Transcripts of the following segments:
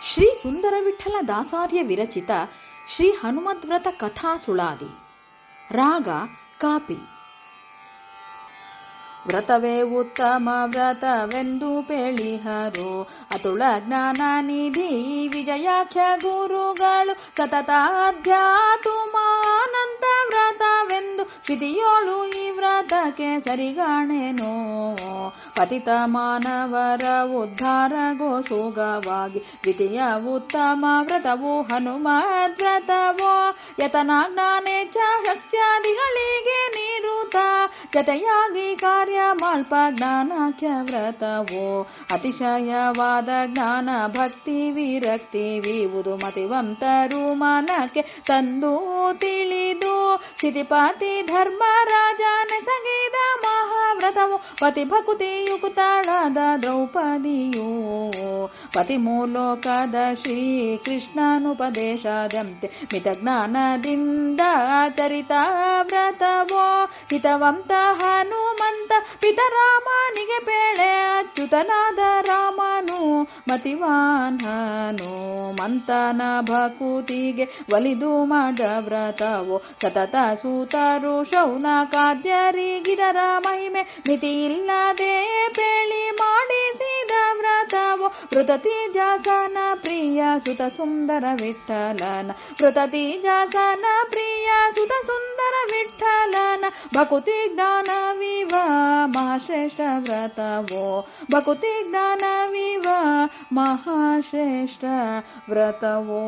ಶ್ರೀ ಸುಂದರ ವಿಠಲ ದಾಸಾರ್ಯ ವಿರಚಿತ ಶ್ರೀ ಹನುಮದ್ವ್ರತ ಕಥಾ ಸುಳಾದಿ ರಾಗ ಕಾಪಿ ವ್ರತವೇ ಉತ್ತಮ ವ್ರತವೆಂದು ಪೇಳಿಹರು ಅತುಳ ಜ್ಞಾನ ನಿಧಿ ವಿಜಯಾಖ್ಯ ಗುರುಗಳು ಸತತ ಅಧ್ಯಾತುಮಾನಂದ ವ್ರತವೆಂದು ಕ್ಷಿತಿಯೋಳು ಈ ವ್ರತಕ್ಕೆ ಸರಿಗಾಣೆನೋ ಪತಿತ ಮಾನವರ ಉದ್ಧಾರಗೋ ಸುಗವಾಗಿ ದ್ವಿತೀಯ ಉತ್ತಮ ವ್ರತವು ಹನುಮದ್ ವ್ರತವೋ ಯತನ ಜ್ಞಾನೇಚ್ಛ ಶಕ್ತ್ಯಾದಿಗಳಿಗೆ ನಿರುತ ಜತೆಯಾಗಿ ಕಾರ್ಯ ಮಾಲ್ಪ ಜ್ಞಾನಾಖ್ಯ ವ್ರತವೋ ಅತಿಶಯವಾದ ಜ್ಞಾನ ಭಕ್ತಿ ವಿರಕ್ತಿ ವಿವುದು ಮತಿವಂತರು ಮನಕ್ಕೆ ತಂದು ತಿಳಿದು ಸ್ಥಿತಿಪಾತಿ ಧರ್ಮ ರಾಜನ ಸಗಿದ ಮಹಾವ್ರತವು ಪತಿ ಭಕುತಿ ಯುಕ್ತಾಳಾದ ದ್ರೌಪದಿಯು ಪತಿ ಮೂಲೋಕದ ಶ್ರೀ ಕೃಷ್ಣನುಪದೇಶದಂತೆ ಮಿತ ಜ್ಞಾನದಿಂದ ಚರಿತ ವ್ರತವೋ ಹಿತವಂತ ಹನುಮಂತ ಪಿತರಾಮನಿಗೆ ಬೇಳೆ ಅಚ್ಯುತನಾದ ರಾಮನು ಮತಿವಾನ್ ಹನುಮಂತನ ಭಕುತಿಗೆ ಒಲಿದು ಮಾಡ ವ್ರತವೋ ಸತತ ಸೂತರು ಶೌನಕಾದ್ಯರಿಗಿದರ ಮಹಿಮೆ ಮಿತಿ ಇಲ್ಲದೆ ಬೇಳಿ ಮಾಡಿಸಿದ ವ್ರತವೋ ವೃತತಿ ಜಾಸನ ಪ್ರಿಯ ಸುತ ಸುಂದರ ವಿಠಲನ ವೃತತಿ ಜಾಸನ ಪ್ರಿಯ ಸುತ ಸುಂದರ ವಿಠಲನ ಭಕುತಿ ಜ್ಞಾನವಿವ ಮಹಾಶ್ರೇಷ್ಠ ವ್ರತವೋ ಭಕುತಿ ಜ್ಞಾನವಿವ ಮಹಾಶ್ರೇಷ್ಠ ವ್ರತವೋ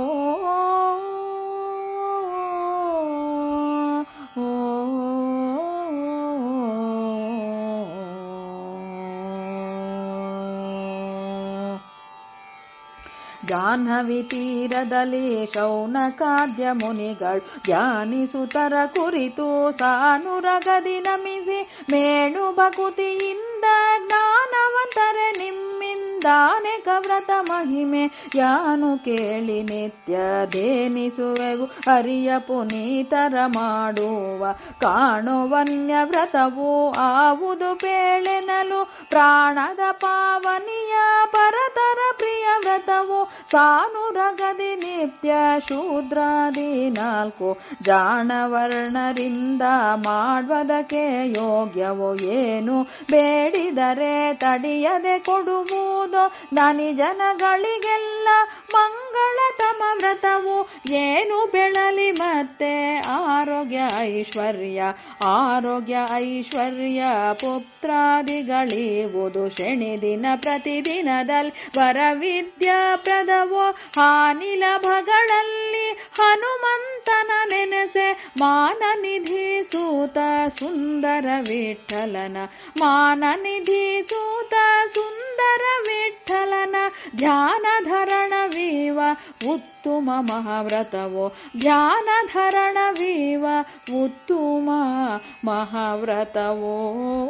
ಜಾಹ್ನವಿ ತೀರದಲ್ಲಿ ಶೌನಕಾದ್ಯ ಮುನಿಗಳು ಧ್ಯಾನಿಸುತರ ಕುರಿತು ಸಾನುರಗದಿ ನಮಿಸಿ ಮೇಣು ಭಕುತಿಯಿಂದ ಜ್ಞಾನವಂತರೆ ನಿಮ್ಮಿಂದಾನೆಕ ವ್ರತ ಮಹಿಮೆ ಯಾನು ಕೇಳಿ ನಿತ್ಯ ಧೇನಿಸುವೆವು ಹರಿಯ ಪುನೀತರ ಮಾಡುವ ಕಾಣೋ ವನ್ಯ ವ್ರತವು ಆವುದು ಬೇಳೆನಲು ಪ್ರಾಣದ ಪಾವನಿಯ ಪರತರ ಪ್ರಿಯ ವ್ರತವು ಸಾನುರಗದಿ ನಿತ್ಯ ಶೂದ್ರಾದಿ ನಾಲ್ಕು ಜಾಣವರ್ಣರಿಂದ ಮಾಡುವುದಕ್ಕೆ ಯೋಗ್ಯವೋ ಏನು ಬೇಡಿದರೆ ತಡಿಯದೆ ಕೊಡುವುದು ನನಿ ಜನಗಳಿಗೆಲ್ಲ ಮಂಗಳತಮ ವ್ರತವು ಏನು ಬೆಳಲಿ ಮತ್ತೆ ಆರೋಗ್ಯ ಐಶ್ವರ್ಯ ಆರೋಗ್ಯ ಐಶ್ವರ್ಯ ಪುತ್ರಾದಿಗಳಿವುದು ಶನಿ ದಿನ ಪ್ರತಿದಿನದಲ್ಲಿ ವರವಿದ್ಯಾ ಪ್ರದವೋ ಹಾನಿಲಭಗಳಲ್ಲಿ ಹನುಮಂತನ ನೆನೆಸೆ ಮಾನನಿಧಿ ಸೂತ ಸುಂದರ ವಿಠಲನ ಮಾನನಿಧಿ ಸೂತ ಸುಂದರ ವಿಠಲನ ಧ್ಯಾನ ಧರಣವೀವ ಉತ್ತಮ ಮಹಾವ್ರತವೋ ಧ್ಯಾನ ಧರಣವೀವ ಉತ್ತಮ ಮಹಾವ್ರತವೋ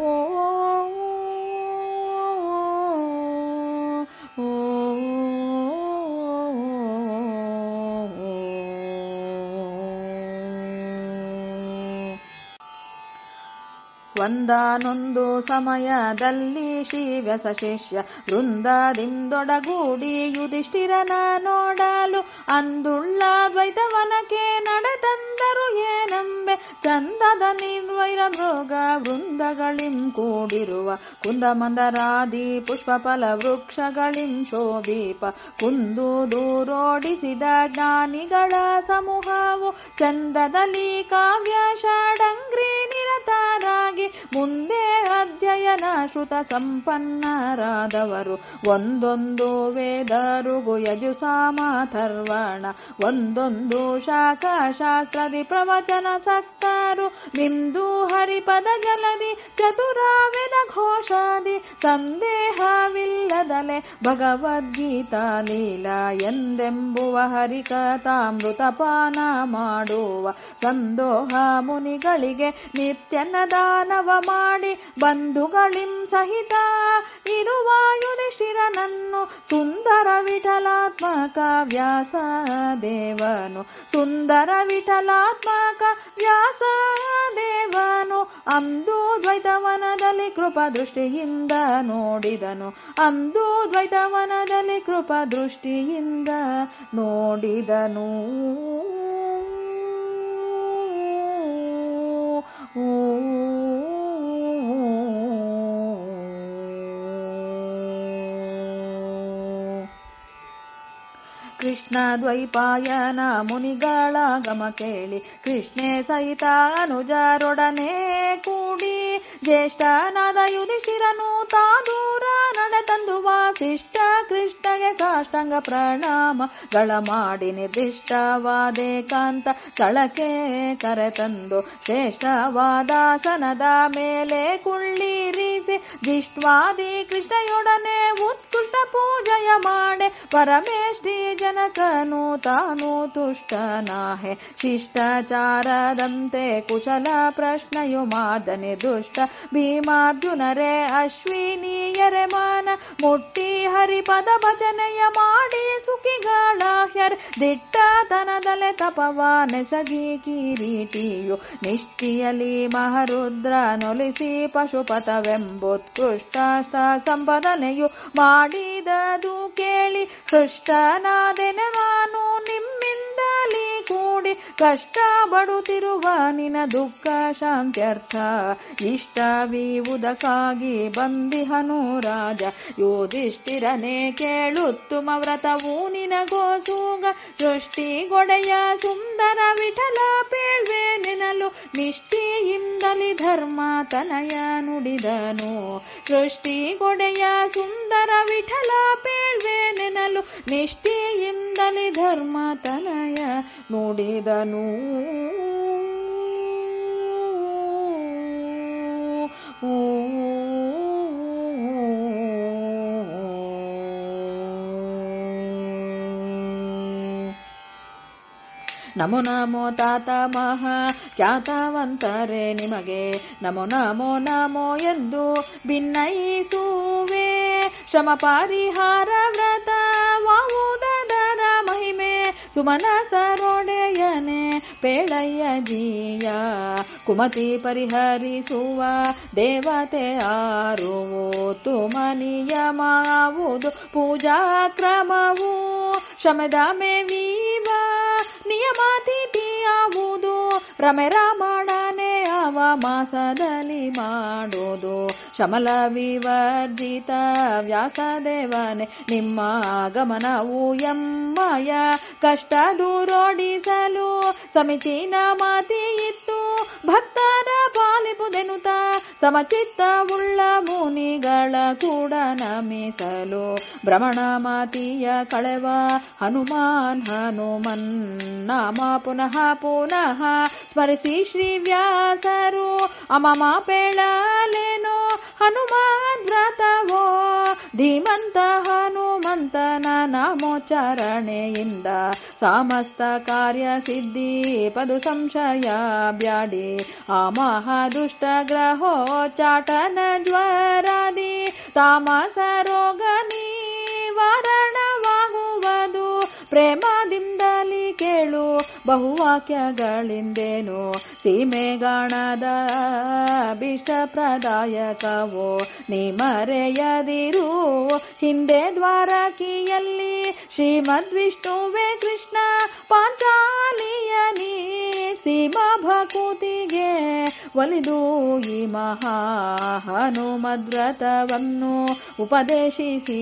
ಒಂದಾನೊಂದು ಸಮಯದಲ್ಲಿ ಶ್ರೀವ್ಯಸ ಶಿಷ್ಯ ವೃಂದದಿಂದೊಡಗೂಡಿ ಯುಧಿಷ್ಠಿರನ ನೋಡಲು ಅಂದುಳ್ಳ ದ್ವೈತವನಕ್ಕೆ ನಡೆದಂದರು ಏನಂಬೆ ಚಂದದ ನಿರ್ವೈರ ಮೃಗ ವೃಂದಗಳಿಂ ಕೂಡಿರುವ ಕುಂದಮಂದರಾದಿ ಪುಷ್ಪಫಲ ವೃಕ್ಷಗಳಿಂ ಶೋಭೀಪ ಕುಂದು ದೂರೋಡಿಸಿದ ಜ್ಞಾನಿಗಳ ಸಮೂಹವು ಚಂದದಲ್ಲಿ ಕಾವ್ಯ ಷಡಂಗ್ರಿ ನಿರತರಾಗಿ ಮುಂದೆ ಅಧ್ಯಯನ ಶ್ರುತ ಸಂಪನ್ನರಾದವರು ಒಂದೊಂದು ವೇದರುಗು ಯಜುಸಾಮಾಥರ್ವಣ ಒಂದೊಂದು ಶಾಖ ಶಾಸ್ತ್ರದಿ ಪ್ರವಚನ ಸಕ್ತರು ನಿಮ್ದು ಹರಿಪದ ಜಲದಿ ಚತುರಾವೇದ ಘೋಷಾದಿ ಸಂದೇಹವಿಲ್ಲದಲೆ ಭಗವದ್ಗೀತಾ ಲೀಲಾ ಎಂದೆಂಬುವ ಹರಿಕಥಾಮೃತ ಪಾನ ಮಾಡುವ ಸಂದೋಹ ಮುನಿಗಳಿಗೆ ನಿತ್ಯನ ದಾನವ ಮಾಡಿ ಬಂಧುಗಳಿಂ ಸಹಿತ ಇರುವ ಯುಧಿಷ್ಠಿರನನ್ನು ಸುಂದರ ವಿಠಲ ವಿಠಲಾತ್ಮಕ ವ್ಯಾಸ ದೇವನು ಸುಂದರ ವಿಠಲಾತ್ಮಕ ವ್ಯಾಸ ದೇವನು ಅಂದು ದ್ವೈತವನದಲ್ಲಿ ಕೃಪಾ ದೃಷ್ಟಿಯಿಂದ ನೋಡಿದನು ಅಂದು ದ್ವೈತವನದಲ್ಲಿ ಕೃಪಾ ದೃಷ್ಟಿಯಿಂದ ನೋಡಿದನು ಕೃಷ್ಣ ದ್ವೈಪಾಯನ ಮುನಿಗಳ ಗಮ ಕೇಳಿ ಕೃಷ್ಣೆ ಸಹಿತ ಅನುಜರೊಡನೆ ಕೂಡಿ ಜ್ಯೇಷ್ಠನಾದ ಯುಧಿಶಿರನು ತಾದೂರ ನಡೆ ತಂದು ವಾಸಿಷ್ಠ ಕೃಷ್ಣಗೆ ಸಾಷ್ಟಾಂಗ ಪ್ರಣಾಮಗಳ ಮಾಡಿ ನಿರ್ದಿಷ್ಟವಾದೆ ಕಾಂತ ಸ್ಥಳಕ್ಕೆ ಕರೆತಂದು ಶ್ರೇಷ್ಠವಾದಾಸನದ ಮೇಲೆ ಕುಳ್ಳಿರಿಸಿ ಜಿಷ್ಟ್ವಾದಿ ಕೃಷ್ಣಯೊಡನೆ ಉತ್ಕೃಷ್ಟ ಪೂಜೆಯ ಮಾಡೆ ಪರಮೇಷ್ಠಿ ಜನಕನು ತಾನು ತುಷ್ಟನಾಹೆ ಶಿಷ್ಟಾಚಾರದಂತೆ ಕುಶಲ ಪ್ರಶ್ನೆಯು ಮಾರ್ದನೆ ದುಷ್ಟ ಭೀಮಾರ್ಜುನರೇ ಅಶ್ವಿನಿಯರೆ ಮಾನ ಮುಟ್ಟಿ ಹರಿಪದ ಭಜನೆಯ ಮಾಡಿ ಸುಖಿಗಳ ಹ್ಯರ್ ದಿಟ್ಟತನದಲೆ ತಪವಾನೆಸಗಿ ಕಿರೀಟಿಯು ನಿಷ್ಠಿಯಲಿ ಮಹರುದ್ರ ನೊಲಿಸಿ ಪಶುಪತವೆಂಬುತ್ಕೃಷ್ಟ ಸಂಪದನೆಯು ಮಾಡಿದದು ಕೇಳಿ ಹೃಷ್ಟನಾದೆನೆ ನಾನು ನಿಮ್ಮಿಂದಲೇ ಕೂಡಿ ಕಷ್ಟ ಬಡುತ್ತಿರುವ ನಿನ ದುಃಖ ಶಾಂತ್ಯರ್ಥ ಇಷ್ಟವೀವುದಕ್ಕಾಗಿ ಬಂದಿಹನು ರಾಜ ಯೋಧಿಷ್ಠಿರನೆ ಕೇಳುತ್ತುಮ ವ್ರತವು ನಿನಗೋಸೂಗ ಸೃಷ್ಟಿಗೊಡೆಯ ಸುಂದರ ವಿಠಲ ಪೇಳ್ವೆ ನೆನಲು ನಿಷ್ಠೆಯಿಂದಲಿ ಧರ್ಮ ತನಯ ನುಡಿದನು ಸೃಷ್ಟಿಗೊಡೆಯ ಸುಂದರ ವಿಠಲ ಪೇಳ್ವೆ ನೆನಲು ನಿಷ್ಠೆಯಿಂದಲಿ ಧರ್ಮ ತನಯ ನುಡಿದನು ನಮೋ ನಮೋ ತಾತ ಮಹಾ ಖ್ಯಾತವಂತರೆ ನಿಮಗೆ ನಮೋ ನಮೋ ನಮೋ ಎಂದು ಭಿನ್ನಯಿಸುವೆ ಶ್ರಮ ಪರಿಹಾರ ವ್ರತ ವಾವುದರ ಮಹಿಮೆ ಸುಮನ ಸರೋಡೆಯನೆ ಪೇಳಯ್ಯ ಜೀಯ ಕುಮತಿ ಪರಿಹರಿಸುವ ದೇವತೆ ಆರುವು ತುಮನಿಯಮಾವುದು ಪೂಜಾ ಕ್ರಮವು ಶಮದ ಮೇವೀವ ನಿಯಮಾತಿಥಿಯಾವುದು ರಮೆ ರಾಮಣನೆ ಅವ ಮಾಸದಲ್ಲಿ ಮಾಡೋದು ಶಮಲ ವಿವರ್ಜಿತ ವ್ಯಾಸದೇವನೆ ನಿಮ್ಮ ಆಗಮನವು ಎಮ್ಮಯ ಕಷ್ಟ ದೂರೋಡಿಸಲು ಸಮೀಚೀನ ಮಾತಿ ಇತ್ತು ಭಕ್ತರ ಪಾಲಿಪುದೆನುತ ಸಮಚಿತ್ತವುಳ್ಳ ಮುನಿಗಳ ಕೂಡ ನಮಿಸಲು ಭ್ರಮಣ ಮಾತಿಯ ಕಳೆವ ಹನುಮಾನ್ ಹನುಮನ್ ನಾಮ ಪುನಃ ಪುನಃ ಸ್ಮರಿಸಿ ಶ್ರೀ ವ್ಯಾಸರು ಅಮಮ ಪೇಳಲೇನೋ ಹನುಮಾನ್ ವ್ರತವೋ ಧೀಮಂತ ಹನುಮಂತನ ನಾಮೋಚ್ಚಾರಣೆಯಿಂದ ಸಮಸ್ತ ಕಾರ್ಯ ಸಿದ್ಧಿ ಪದು ಸಂಶಯ ಬ್ಯಾಡಿ ಆ ಮಹಾದುಷ್ಟ ಗ್ರಹೋ ಚಾಟನ ಜ್ವರಾದಿ ತಾಮಸ ರೋಗ ನಿವಾರಣವಾಗುವುದು ಪ್ರೇಮದಿಂದಲಿ ಕೇಳು ಬಹುವಾಕ್ಯಗಳಿಂದೇನು ಸೀಮೆಗಾಣದ ಪ್ರದಾಯಕವೋ ನೀ ಮರೆಯದಿರು ಹಿಂದೆ ದ್ವಾರಕಿಯಲ್ಲಿ ಶ್ರೀಮದ್ ವಿಷ್ಣುವೇ ಕೃಷ್ಣ ಪಾಂಚಾಲಿಯ ನೀ ಸೀಮಾ ಭಕೂತಿಗೆ ಒಲಿದು ಈ ಮಹಾ ಹನುಮದ್ವ್ರತವನ್ನು ಉಪದೇಶಿಸಿ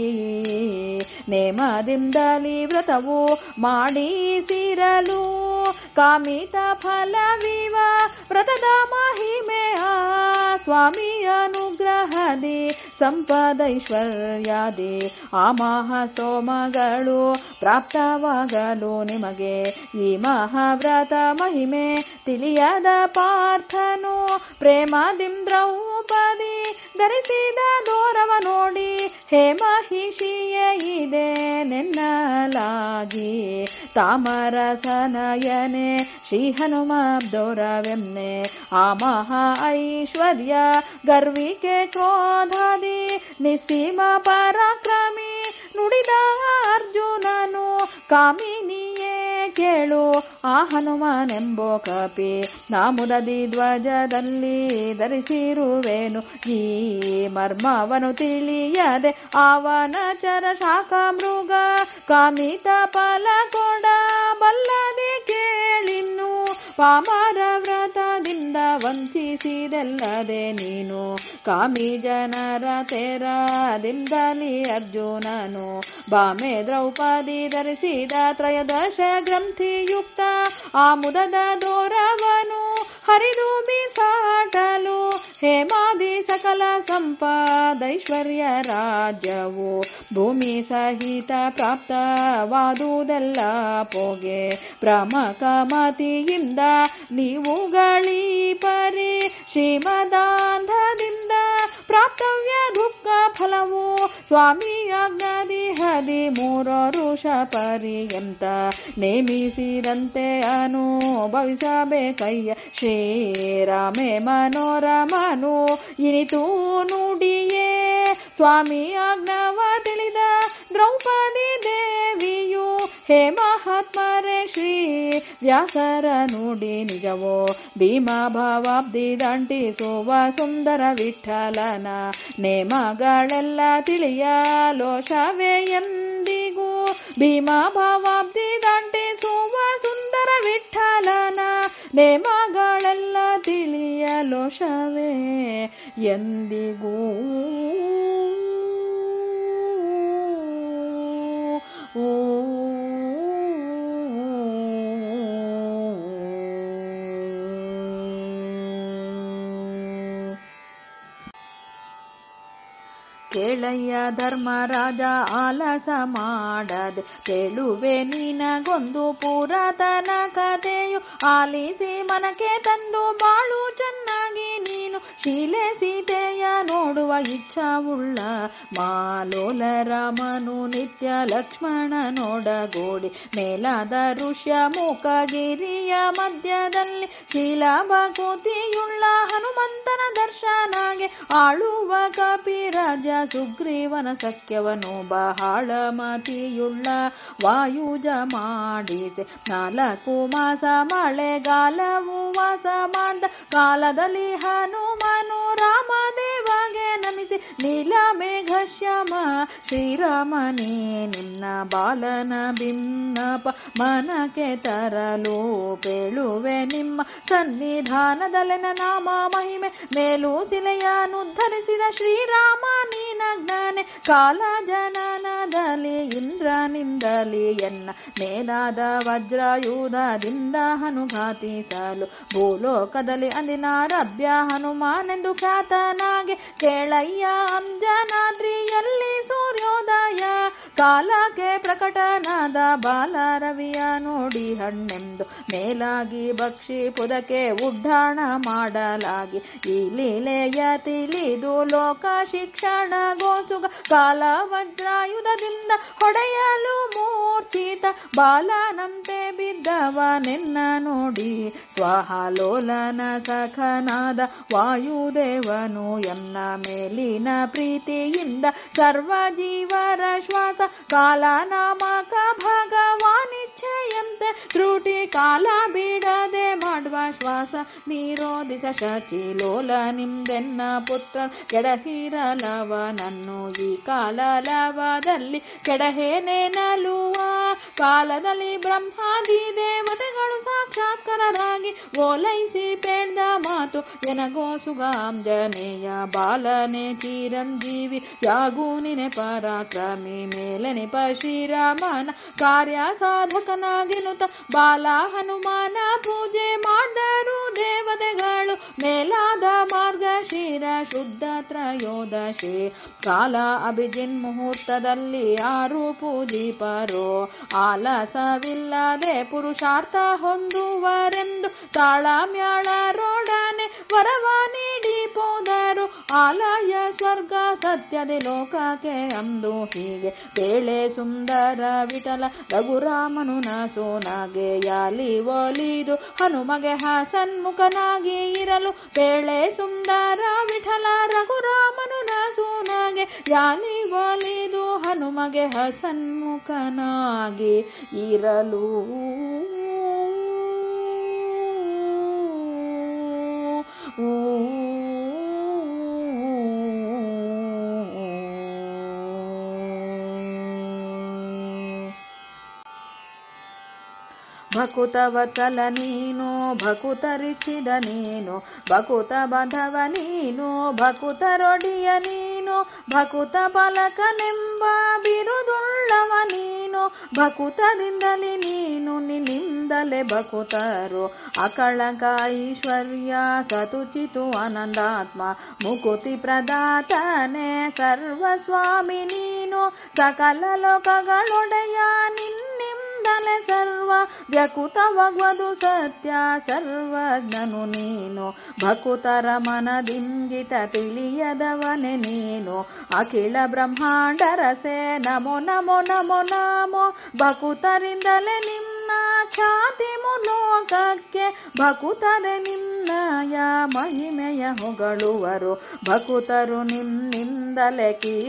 ನೇಮದಿಂದಲಿ ವ್ರತವು ಮಾಡಿಸಿರಲು ಕಾಮಿತ ಫಲವಿವ ವ್ರತದ ಮಹಿಮೆಯ ಸ್ವಾಮಿ ಅನುಗ್ರಹದಿ ಸಂಪದೈಶ್ವರ್ಯಾದಿ ಆ ಮಹಾಸ್ತೋಮಗಳು ಪ್ರಾಪ್ತವಾಗಲು ನಿಮಗೆ ಈ ಮಹಾವ್ರತ ಮಹಿಮೆ ತಿಳಿಯದ ಪಾರ್ಥನು ಪ್ರೇಮದಿಂ ದ್ರೌಪದಿ ಧರಿಸಿದ ದೂರವ ನೋಡಿ ಹೇ ಮಹಿಷಿಯ ಇದೆ ನೆನ್ನಲಾಗಿ ತಾಮರಸನಯನೆ ಶ್ರೀ ಹನುಮಬ್ದೋರವೆನ್ನೆ ಆ ಮಹಾ ಐಶ್ವರ್ಯ ಗರ್ವಿಕೆ ಕ್ರೋಧಾದಿ ನಿಸ್ಸೀಮ ಪರಾಕ್ರಮಿ ನುಡಿದ ಅರ್ಜುನನು ಕಾಮಿನಿಯೇ ಕೇಳು ಆ ಹನುಮನೆಂಬೋ ಕಪಿ ನಾಮುದದಿ ಧ್ವಜದಲ್ಲಿ ಧರಿಸಿರುವೆನು ಈ ಮರ್ಮವನು ತಿಳಿಯದೆ ಅವನ ಚರ ಶಾಖ ಮೃಗ ಕಾಮಿತ ಫಲ ಕೊಡ ಬಲ್ಲದೆ ಕೇಳಿನ್ನು ಪಾಮರ ವ್ರತದಿಂದ ವಂಚಿಸಿದಲ್ಲದೆ ನೀನು ಕಾಮಿ ಜನರ ತೆರದಿಂದಲಿ ಅರ್ಜುನನು ಬಾಮೆ ದ್ರೌಪದಿ ಧರಿಸಿದ ತ್ರಯೋದಶ ಗ್ರಂಥಿಯುಕ್ತ ಆ ಮುದದ ದೋರವನು ಹರಿದು ಬಿಸಾಟಲು ಹೇಮಾದಿ ಸಕಲ ಸಂಪಾದೈಶ್ವರ್ಯ ರಾಜ್ಯವು ಭೂಮಿ ಸಹಿತ ಪ್ರಾಪ್ತವಾದುದೆಲ್ಲ ಪೋಗೆ ಪ್ರಮಕ ಮತಿಯಿಂದ ನೀವುಗಳೀ ಪರಿ ಶ್ರೀಮದಾಂಧದಿಂದ ಪ್ರಾಪ್ತವ್ಯ ದುಃಖ ಫಲವು ಸ್ವಾಮಿ ಅಗ್ನದಿ ಹದಿ ಮೂರರುಷ ಪರ್ಯಂತ ನೇಮಿಸಿದಂತೆ ಅನುಭವಿಸಬೇಕಯ್ಯ ಶ್ರೀರಾಮೆ ಮನೋರಮನು ಇನಿತು ನುಡಿಯೇ ಸ್ವಾಮಿ ಅಗ್ನವ ತಿಳಿದ ದ್ರೌಪದಿ ದೇವಿಯು ಹೇ ಮಹಾತ್ಮರೇ ಶ್ರೀ ವ್ಯಾಸರ ನುಡಿ ನಿಜವೋ ಭೀಮ ಭಾವಾಬ್ದಿ ದಂಟಿಸುವ ಸುಂದರ ವಿಠಲನ ನೇಮಗಳೆಲ್ಲ ತಿಳಿಯಲೋಷವೇ ಎಂದಿಗೂ ಭೀಮ ಭಾವಾಬ್ದಿ ದಂಟಿಸುವ ಸುಂದರ ವಿಠಲನ ನೇಮಗಳೆಲ್ಲ ತಿಳಿಯಲೋಷವೇ ಎಂದಿಗೂ ಓ ಕೇಳಯ್ಯ ಧರ್ಮರಾಜ ಆಲಸ ಮಾಡದೆ ಕೇಳುವೆ ನಿನಗೊಂದು ಪುರಾತನ ಕಥೆಯು ಆಲಿಸಿ ಮನಕ್ಕೆ ತಂದು ಬಾಳು ಚೆನ್ನಾಗಿ ನೀನು ಶೀಲೆ ಸೀತೆಯ ನೋಡುವ ಇಚ್ಛಾವುಳ್ಳ ಮಾಲೋಲ ರಾಮನು ನಿತ್ಯ ಲಕ್ಷ್ಮಣ ನೋಡಗೋಡಿ ಮೇಲಾದ ಋಷ್ಯ ಮುಖಗಿರಿಯ ಮಧ್ಯದಲ್ಲಿ ಶೀಲಾಭಕೂತಿಯುಳ್ಳ ಹನುಮಂತನ ದರ್ಶನಾಗೆ ಆಳುವ ಕಪಿರಾಜ ಸುಗ್ರೀವನ ಸಖ್ಯವನು ಬಹಳ ಮತಿಯುಳ್ಳ ವಾಯುಜ ಮಾಡಿದೆ ನಾಲ್ಕು ಮಾಸ ಮಳೆಗಾಲವು ವಾಸ ಮಾಡ್ದ ಕಾಲದಲ್ಲಿ ಹನುಮನು ರಾಮದೇವಗೆ ನಮಿಸಿ ನೀಲ ಮೇಘ ಶ್ಯಾಮ ಶ್ರೀರಾಮನೇ ನಿನ್ನ ಬಾಲನ ಭಿನ್ನಪ ಮನಕ್ಕೆ ತರಲು ಪೇಳುವೆ ನಿಮ್ಮ ಸನ್ನಿಧಾನದಲ್ಲಿನ ನಾಮ ಮಹಿಮೆ ಮೇಲೂ ಶಿಲೆಯನ್ನು ಧರಿಸಿದ ಶ್ರೀರಾಮ ನೀನಜ್ಞಾನೆ ಕಾಲ ಜನನದಲ್ಲಿ ಇಂದ್ರನಿಂದಲಿ ಎನ್ನ ಮೇಲಾದ ವಜ್ರಾಯುಧದಿಂದ ಹನುಘಾತಿಸಲು ಭೂಲೋಕದಲ್ಲಿ ಅಂದಿನ ರಭ್ಯ ಹನುಮಾನೆಂದು ಖ್ಯಾತನಾಗೆ ಕೇಳಯ್ಯ ಅಂಜನಾದ್ರಿಯಲ್ಲಿ ಸೂರ್ಯೋದಯ ಕಾಲಕ್ಕೆ ಪ್ರಕಟನಾದ ಬಾಲ ರವಿಯ ನೋಡಿ ಹಣ್ಣೆಂದು ಮೇಲಾಗಿ ಭಕ್ಷಿ ಪುದಕ್ಕೆ ಉಡ್ಡಾಣ ಮಾಡಲಾಗಿ ಈ ಲೀಲೆಯ ತಿಳಿದು ಲೋಕ ಶಿಕ್ಷಣ ಗೋಸುಗ ಕಾಲ ವಜ್ರಾಯುಧದಿಂದ ಹೊಡೆಯಲು ಮೂರ್ಛಿತ ಬಾಲನಂತೆ ಬಿದ್ದವ ನಿನ್ನ ನೋಡಿ ಸ್ವಹಾಲೋಲನ ಸಖನಾದ ವಾಯುದೇವನು ಎನ್ನ ಮೇಲಿನ ಪ್ರೀತಿಯಿಂದ ಸರ್ವ ಜೀವರ ಶ್ವಾಸ ಕಾಲ ನಾಮಕ ಭಗವಾನಿಚ್ಛೆಯಂತೆ ತ್ರುಟಿ ಕಾಲ ಬಿಡದೆ ಮಾಡುವ ಶ್ವಾಸ ನಿರೋಧಿಸ ಶಚಿಲೋಲ ನಿಮ್ದೆನ್ನ ಪುತ್ರ ಕೆಡಹಿರಲವನನ್ನು ಈ ಕಾಲ ಲವದಲ್ಲಿ ಕೆಡಹೇನೆ ನಲುವ ಕಾಲದಲ್ಲಿ ಬ್ರಹ್ಮಾದಿ ದೇವತೆಗಳು ಸಾಕ್ಷಾತ್ಕರರಾಗಿ ಓಲೈಸಿ ಪೇಳ್ದ ಮಾತು ಎನಗೋ ಸುಗಾಂಜನೇಯ ಬಾಲನೆ ಚಿರಂಜೀವಿ ಯಾಗೂ ನಿನೆ ಪರಾಕ್ರಮಿ ಮೇಲನೆ ಶ್ರೀರಾಮನ ಕಾರ್ಯ ಸಾಧಕನಾಗಿನುತ ಬಾಲ ಹನುಮಾನ ಪೂಜೆ ಮಾಡಿದರು ದೇವತೆಗಳು ಮೇಲಾದ ಮಾರ್ಗ ಶಿರ ಶುದ್ಧ ತ್ರಯೋದಶಿ ಕಾಲ ಅಭಿಜಿನ್ ಮುಹೂರ್ತದಲ್ಲಿ ಯಾರು ಪೂಜಿಪರೋ ಆಲಸವಿಲ್ಲದೆ ಪುರುಷಾರ್ಥ ಹೊಂದುವರೆಂದು ತಾಳ ಮ್ಯಾಳರೊಡನೆ ವರವ ನೀಡಿ ಪೋದರು ಆಲಯ ಸ್ವರ್ಗ ಸತ್ಯದೆ ಲೋಕಕ್ಕೆ ಅಂದು ಹೀಗೆ ಬೇಳೆ ಸುಂದರ ವಿಠಲ ರಘುರಾಮನು ಸೋನಾಗೆ ಯಾಲಿ ಒಲಿದು ಹನುಮಗೆ ಹಸನ್ಮುಖನಾಗಿ ಇರಲು ಬೇಳೆ ಸುಂದರ ವಿಠಲ ರಘುರಾಮನು ಸೋನಾಗೆ ಯಾಲಿ ಒಲಿದು ಹನುಮಗೆ ಹಸನ್ಮುಖನಾಗಿ ಇರಲು ಭಕುತವತಲ ನೀನು ಭಕುತರಿಚಿದ ನೀನು ಭಕುತ ಬಧವ ನೀನು ಭಕುತರೊಡಿಯ ನೀನು ಭಕುತ ಬಲಕನೆಂಬ ಬಿರುದುಳ್ಳವ ನೀನು ಭಕುತರಿಂದಲೇ ನೀನು ನಿನ್ನಿಂದಲೇ ಭಕುತರು ಅಕಳಕ ಐಶ್ವರ್ಯ ಸತುಚಿತು ಆನಂದಾತ್ಮ ಮುಕುತಿ ಪ್ರದಾತನೆ ಸರ್ವಸ್ವಾಮಿ ನೀನು ಸಕಲ ಲೋಕಗಳೊಡೆಯ ನಿನ್ನಿಂದಲೇ ಸರ್ವ ವ್ಯಕುತವಾಗುವುದು ಸತ್ಯ ಸರ್ವಜ್ಞನು ನೀನು ಭಕುತರ ಮನದಿಂಗಿತ ತಿಳಿಯದವನೆ ನೀನು ಅಖಿಲ ಬ್ರಹ್ಮಾಂಡ ರಸೆ ನಮೋ ನಮೋ ನಮೋ ನಮೋ ಭಕುತರಿಂದಲೇ ನಿನ್ನ ಖ್ಯಾತಿ ಮುಲೋಕಕ್ಕೆ ಭಕುತರೆ ನಿನ್ನಯ ಮಹಿಮೆಯ ಹೊಗಳುವರು ಭಕುತರು ನಿನ್ನಿಂದಲೇ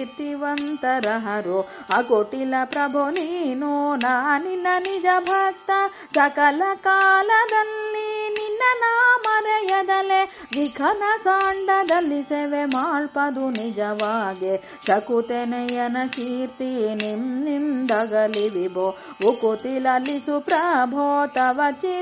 ಕೀರ್ತಿವಂತರಹರು ಅಕೋಟಿಲ ಪ್ರಭು ನೀನು ನಾನಿನ ನಿಜ ಭಕ್ತ ಸಕಲ ಕಾಲದಲ್ಲಿ ನಿನ್ನ ನಾಮರೆಯದಲೆ ವಿಖನ ಸಾಂಡದಲ್ಲಿ ಸೇವೆ ಮಾಡ್ಪದು ನಿಜವಾಗೆ ಶಕುತೆನೆಯನ ಕೀರ್ತಿ ನಿಮ್ಮಿಂದಗಲಿ ವಿಭೋ ಉಕುತಿಲಲ್ಲಿ ಸುಪ್ರಭೋ ತವ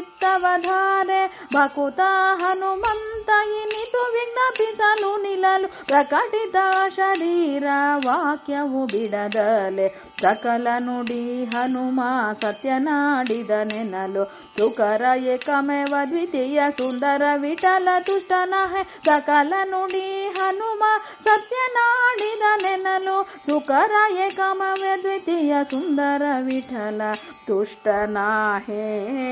ಚಿತ್ತವಧಾರೆ ಭಕುತ ಹನುಮಂತ ಇನಿತು ವಿಜ್ಞಾಪಿಸಲು ನಿಲ್ಲಲು ಪ್ರಕಟಿತ ಶರೀರ ವಾಕ್ಯವು ಬಿಡದಲೆ ಸಕಲ ನುಡಿ ಹನುಮ ಸತ್ಯನಾಡಿದ ನೆನಲು ತುಕರ ಏಕಮೇವ ದ್ವಿತೀಯ ಸುಂದರ ವಿಠಲ ತುಷ್ಟನ ಸಕಲ ನುಡಿ ಹನುಮ ಸತ್ಯನಾಡಿದ ನೆನಲು ಸುಕರ ಏಕಮವ ದ್ವಿತೀಯ ಸುಂದರ ವಿಠಲ ತುಷ್ಟನ ಹೇ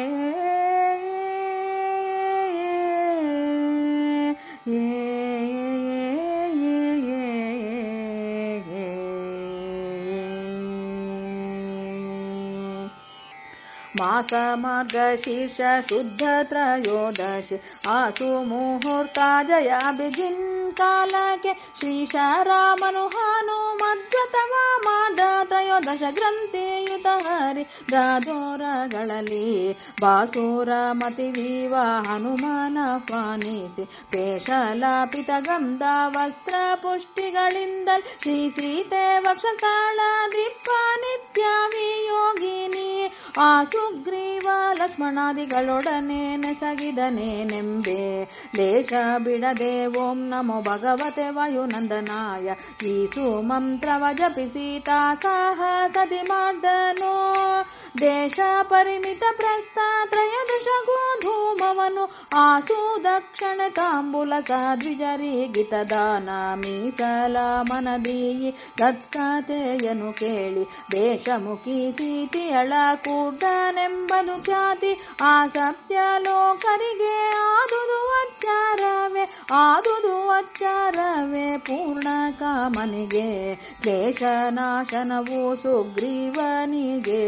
ಮಾಸ ಮಾರ್ಗ ಶೀರ್ಷ ಶುದ್ಧ ತ್ರಯೋದಶಿ ಆಸು ಮುಹೂರ್ತ ಜಯ ಬಿಗಿನ್ ಕಾಲಕ್ಕೆ ಶ್ರೀಶ ರಾಮನು ಹಾನು ಮಧ್ವತವ ಮಾಡ ತ್ರಯೋದಶ ಗ್ರಂಥಿಯುತ ಹರಿ ರಾಧೋರಗಳಲ್ಲಿ ಬಾಸೂರ ಮತಿವೀವ ಹನುಮಾನ ಪಾನಿಸಿ ಪೇಶಲಾಪಿತ ಗಂಧ ವಸ್ತ್ರ ಪುಷ್ಟಿಗಳಿಂದ ಶ್ರೀ ಸೀತೆ ವಕ್ಷತಾಳ ದಿಪ್ಪ ನಿತ್ಯ ವಿಯೋಗಿನಿ ಆ ಸುಗ್ರೀವ ಲಕ್ಷ್ಮಣಾದಿಗಳೊಡನೆ ನೆಸಗಿದನೇನೆಂಬೆ ದೇಶ ಬಿಡದೆ ಓಂ ನಮೋ ಭಗವತೆ ವಾಯುನಂದನಾಯ ಈ ಸುಮಂತ್ರವ ಜಪಿಸಿ ಸಾಹಸದಿ ಮಾಡ್ದನು ದೇಶ ಪರಿಮಿತ ಪ್ರಸ್ಥ ತ್ರಯೋದಶ ಗೋಧೂಮವನು ಆಸು ದಕ್ಷಿಣ ತಾಂಬುಲ ಸದ್ವಿಜರಿ ಗಿತದಾನ ಮೀಸಲ ಮನದೀಯಿ ಸತ್ಕತೆಯನು ಕೇಳಿ ದೇಶಮುಖಿ ಸೀತಿಯಳ ಕೂಡನೆಂಬದು ಖ್ಯಾತಿ ಆ ಸತ್ಯ ಲೋಕರಿಗೆ ಆದುದು ಅಚ್ಚಾರವೇ ಆದುದು ಅಚ್ಚಾರವೇ ಪೂರ್ಣ ಕಾಮನಿಗೆ ಕ್ಲೇಶನಾಶನವು ಸುಗ್ರೀವನಿಗೆ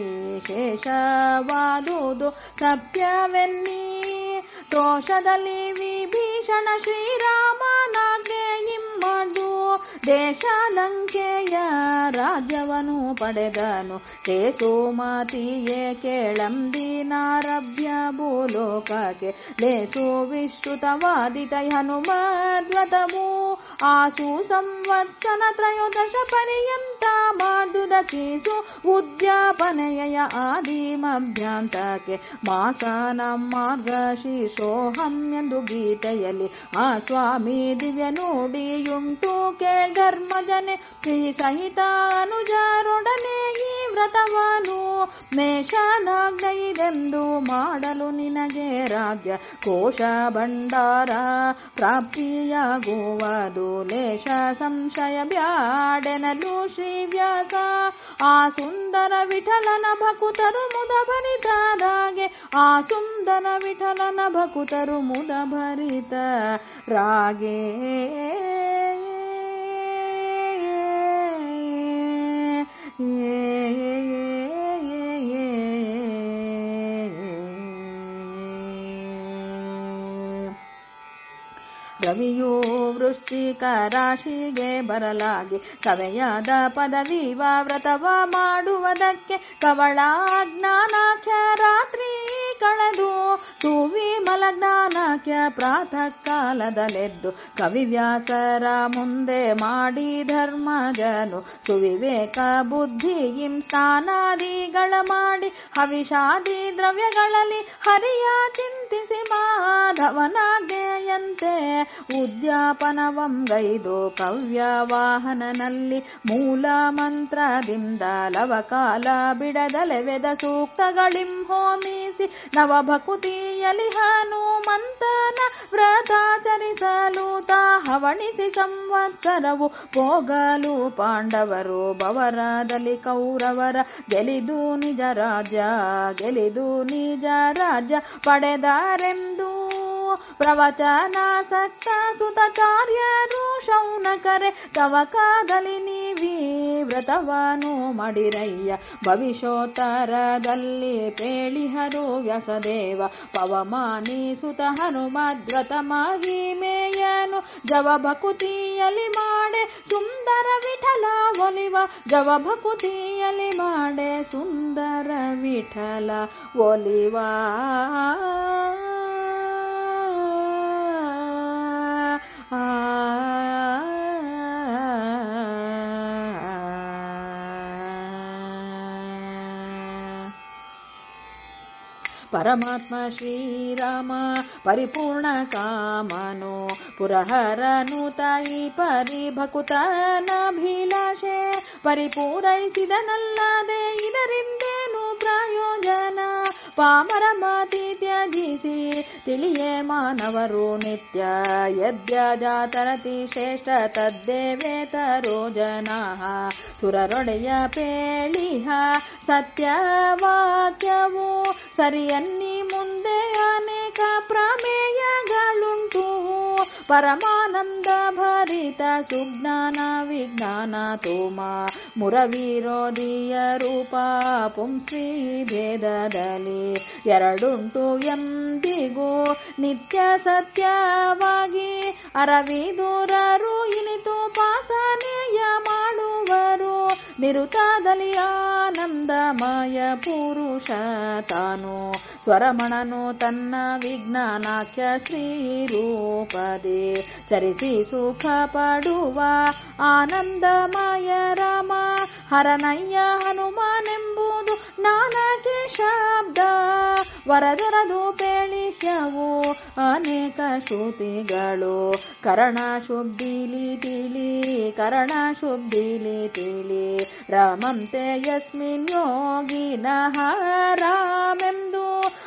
ವಿಶೇಷವಾದುದು ಸತ್ಯವೆನ್ನಿ ದೋಷದಲ್ಲಿ ವಿಭೀಷಣ ಶ್ರೀರಾಮನಾಗೆ ಇಮ್ಮದು ದೇಶ ಲಂಕೆಯ ರಾಜ್ಯವನು ಪಡೆದನು ಕೇಸುಮತಿಯೇ ಕೇಳಂದಿನಾರಭ್ಯ ಭೂಲೋಕಕ್ಕೆ ಲೇಸು ವಿಶ್ರುತವಾದಿತ ಹನುಮದ್ವತವು ಆಸು ಸಂವತ್ಸನ ತ್ರಯೋದಶ ಪರ್ಯಂತ ಮಾಡುದ ಕೇಸು ಉದ್ಯಾಪನೆಯ ಆದಿಮಭ್ಯಾಂತಕ್ಕೆ ಮಾಸನ ಮಾರ್ಗ ಶೀರ್ಷೋಹಂ ಎಂದು ಗೀತೆಯಲ್ಲಿ ಆ ಸ್ವಾಮಿ ದಿವ್ಯ ನುಡಿಯುಂಟು ಕೇಳ್ಧರ್ಮಜನೆ ಶ್ರೀ ಸಹಿತ ಅನುಜರೊಡನೆ ಈ ವ್ರತವನು ಮೇಷನಾಗ್ನೆಯಿದೆಂದು ಮಾಡಲು ನಿನಗೆ ರಾಜ್ಯ ಕೋಶ ಭಂಡಾರ ಪ್ರಾಪ್ತಿಯಾಗುವುದು ಲೇಷ ಸಂಶಯ ಬ್ಯಾಡೆನಲು ಶ್ರೀವ್ಯಾಸ ಆ ಸುಂದರ ವಿಠಲನ ಭಕುತರು ಮುದ ಭರಿತರಾಗೆ ಆ ಸುಂದರ ವಿಠಲನ ಭಕುತರು ಮುದ ಭರಿತ ರಾಗೆ ರವಿಯು ವೃಶ್ಚಿಕ ರಾಶಿಗೆ ಬರಲಾಗಿ ಸವೆಯಾದ ಪದವಿವ ವ್ರತವ ಮಾಡುವುದಕ್ಕೆ ಕವಳಾಜ್ಞಾನಾಖ್ಯ ರಾತ್ರಿ ಕಳೆದು ಸುವಿಮಲ ಜ್ಞಾನಕ್ಯ ಪ್ರಾತಃ ಕಾಲದಲೆದ್ದು ಕವಿವ್ಯಾಸರ ಮುಂದೆ ಮಾಡಿ ಧರ್ಮಜನು ಸುವಿವೇಕ ಬುದ್ಧಿಗಿಂ ಸ್ನಾನಾದಿಗಳ ಮಾಡಿ ಹವಿಷಾದಿ ದ್ರವ್ಯಗಳಲ್ಲಿ ಹರಿಯ ಚಿಂತಿಸಿ ಮಾಧವನಾಜ್ಞೆಯಂತೆ ಉದ್ಯಾಪನವಂ ಗೈದು ಕವ್ಯ ವಾಹನನಲ್ಲಿ ಮೂಲ ಮಂತ್ರದಿಂದ ಲವಕಾಲ ಬಿಡದಲೆವೆದ ಸೂಕ್ತಗಳಿಂ ಹೋಮಿಸಿ ನವಭಕುತಿಯಲಿ ಹನುಮಂತನ ವ್ರತಾಚರಿಸಲು ತಾ ಹವಣಿಸಿ ಸಂವತ್ಸರವು ಹೋಗಲು ಪಾಂಡವರು ಬವರದಲ್ಲಿ ಕೌರವರ ಗೆಲಿದು ನಿಜ ರಾಜ್ಯ ಗೆಲಿದು ನಿಜ ರಾಜ್ಯ ಪಡೆದರೆಂದು ಪ್ರವಚನಾಸಕ್ತ ಸುತಾಚಾರ್ಯರು ಶೌನಕರೆ ತವಕಾದಲ್ಲಿ ನೀವಿ ವ್ರತವನು ಮಾಡಿರಯ್ಯ ಭವಿಷ್ಯೋತ್ತರದಲ್ಲಿ ಪೇಳಿಹರು ವ್ಯಸದೇವ ಪವಮಾನಿ ಸುತ ಹನುಮದ್ವ್ರತ ಮಹಿಮೆಯನು ಜವ ಭಕುತಿಯಲಿ ಮಾಡೆ ಸುಂದರ ವಿಠಲ ಒಲಿವ ಜವ ಭಕುತಿಯಲಿ ಮಾಡೆ ಸುಂದರ ವಿಠಲ ಒಲಿವ ಪರಮಾತ್ಮ ಶ್ರೀರಾಮ ಪರಿಪೂರ್ಣ ಕಾಮನು ಪುರಹರನು ತಾಯಿ ಪರಿಭಕುತನಭಿಲಾಷೆ ಪರಿಪೂರೈಸಿದನಲ್ಲದೆ ಇದರಿಂದೇನು ಪ್ರಯೋಜನ ಪಾಮರ ಮಾತಿ ತ್ಯಜಿಸಿ ತಿಳಿಯೇ ಮಾನವರು ನಿತ್ಯ ಯದ್ಯಜಾತರತಿ ಶ್ರೇಷ್ಠ ತದ್ದೇವೇತರೋ ಜನಾಃ ಸುರರೊಡೆಯ ಪೇಳಿಹ ಸತ್ಯವಾಕ್ಯವು ಸರಿಯನ್ನಿ ಮುಂದೆ ಅನೇಕ ಪ್ರಮೇಯಗಳುಂಟು ಪರಮಾನಂದ ಭರಿತ ಸುಜ್ಞಾನ ವಿಜ್ಞಾನ ತೋಮ ಮುರವಿರೋಧಿಯ ರೂಪ ಪುಂಸ್ತ್ರೀ ಭೇದದಲ್ಲಿ ಎರಡುಂಟು ಎಂದಿಗೂ ನಿತ್ಯ ಸತ್ಯವಾಗಿ ಅರವಿದೂರರು ಇನಿತು ಪಾಸನೆಯ ಮಾಡುವರು ನಿರುತದಲ್ಲಿ ಆನಂದಮಯ ಪುರುಷ ತಾನು ಸ್ವರಮಣನು ತನ್ನ ವಿಜ್ಞಾನಾಖ್ಯ ಶ್ರೀರೂಪದೆ ಚರಿಸಿ ಸುಖ ಪಡುವ ಆನಂದಮಯ ರಾಮ ಹರನಯ್ಯ ಹನುಮಾನೆಂಬುದು ನಾನಕೆ ಶಬ್ದ ವರದೊರದು ಪೇಳಿಹ್ಯವು ಅನೇಕ ಶ್ರುತಿಗಳು ಕರಣ ಶುದ್ಧಿಲಿ ತಿಳಿ ಕರಣ ಶುದ್ಧಿಲಿ ತಿಳಿ ರಾಮಂತೆ ಯಸ್ಮಿನ್ ಯೋಗಿನಃ ರಾಮೆಂದು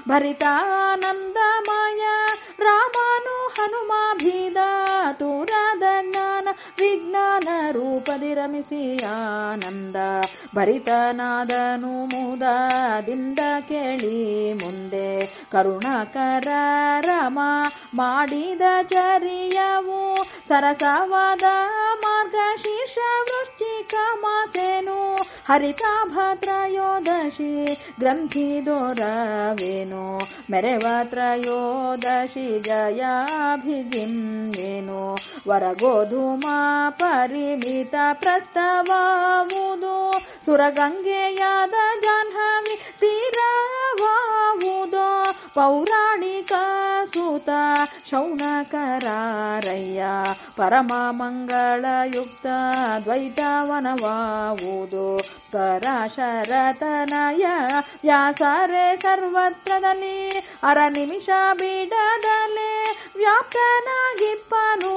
ಭರಿತಾನಂದಮಯ ರಾಮನು ಹನುಮಾಭಿದ ತೂರಾದ ಜ್ಞಾನ ವಿಜ್ಞಾನ ರೂಪದಿ ರಮಿಸಿ ಆನಂದ ಭರಿತನಾದನು ಮುದದಿಂದ ಕೇಳಿ ಮುಂದೆ ಕರುಣಾಕರ ರಾಮ ಮಾಡಿದ ಚರಿಯವು ಸರಸವಾದ ಮಾರ್ಗಶೀರ್ಷ ವೃಶ್ಚಿಕ ಮಾಸೇನು ಹರಿತ ಭದ್ರಯೋದಶಿ ಗ್ರಂಥಿ ದೋರವೇನು ಮೆರೆವ ತ್ರಯೋದಶಿ ಜಯಾಭಿಜಿನ್ಯೇನು ವರಗೋಧೂಮ ಪರಿಮಿತ ಪ್ರಸ್ತವಾವುದು ಸುರಗಂಗೆಯಾದ ಜಾಹ್ನವಿ ತೀರವಾವುದು ಪೌರಾಣಿಕ ಸೂತ ಶೌನಕರಾರಯ್ಯ ಪರಮ ಮಂಗಳಯುಕ್ತ ದ್ವೈತವನವಾವುದು ಪರಾಶರತನಯ ವ್ಯಾಸರೇ ಸರ್ವತ್ರದಲ್ಲಿ ಅರ ನಿಮಿಷ ಬಿಡದಲೆ ವ್ಯಾಪ್ತನಾಗಿಪ್ಪನು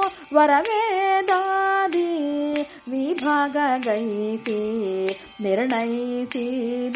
ವರವೇದಾದಿ ವಿಭಾಗ ಗೈಸಿ ನಿರ್ಣಯಿಸಿದ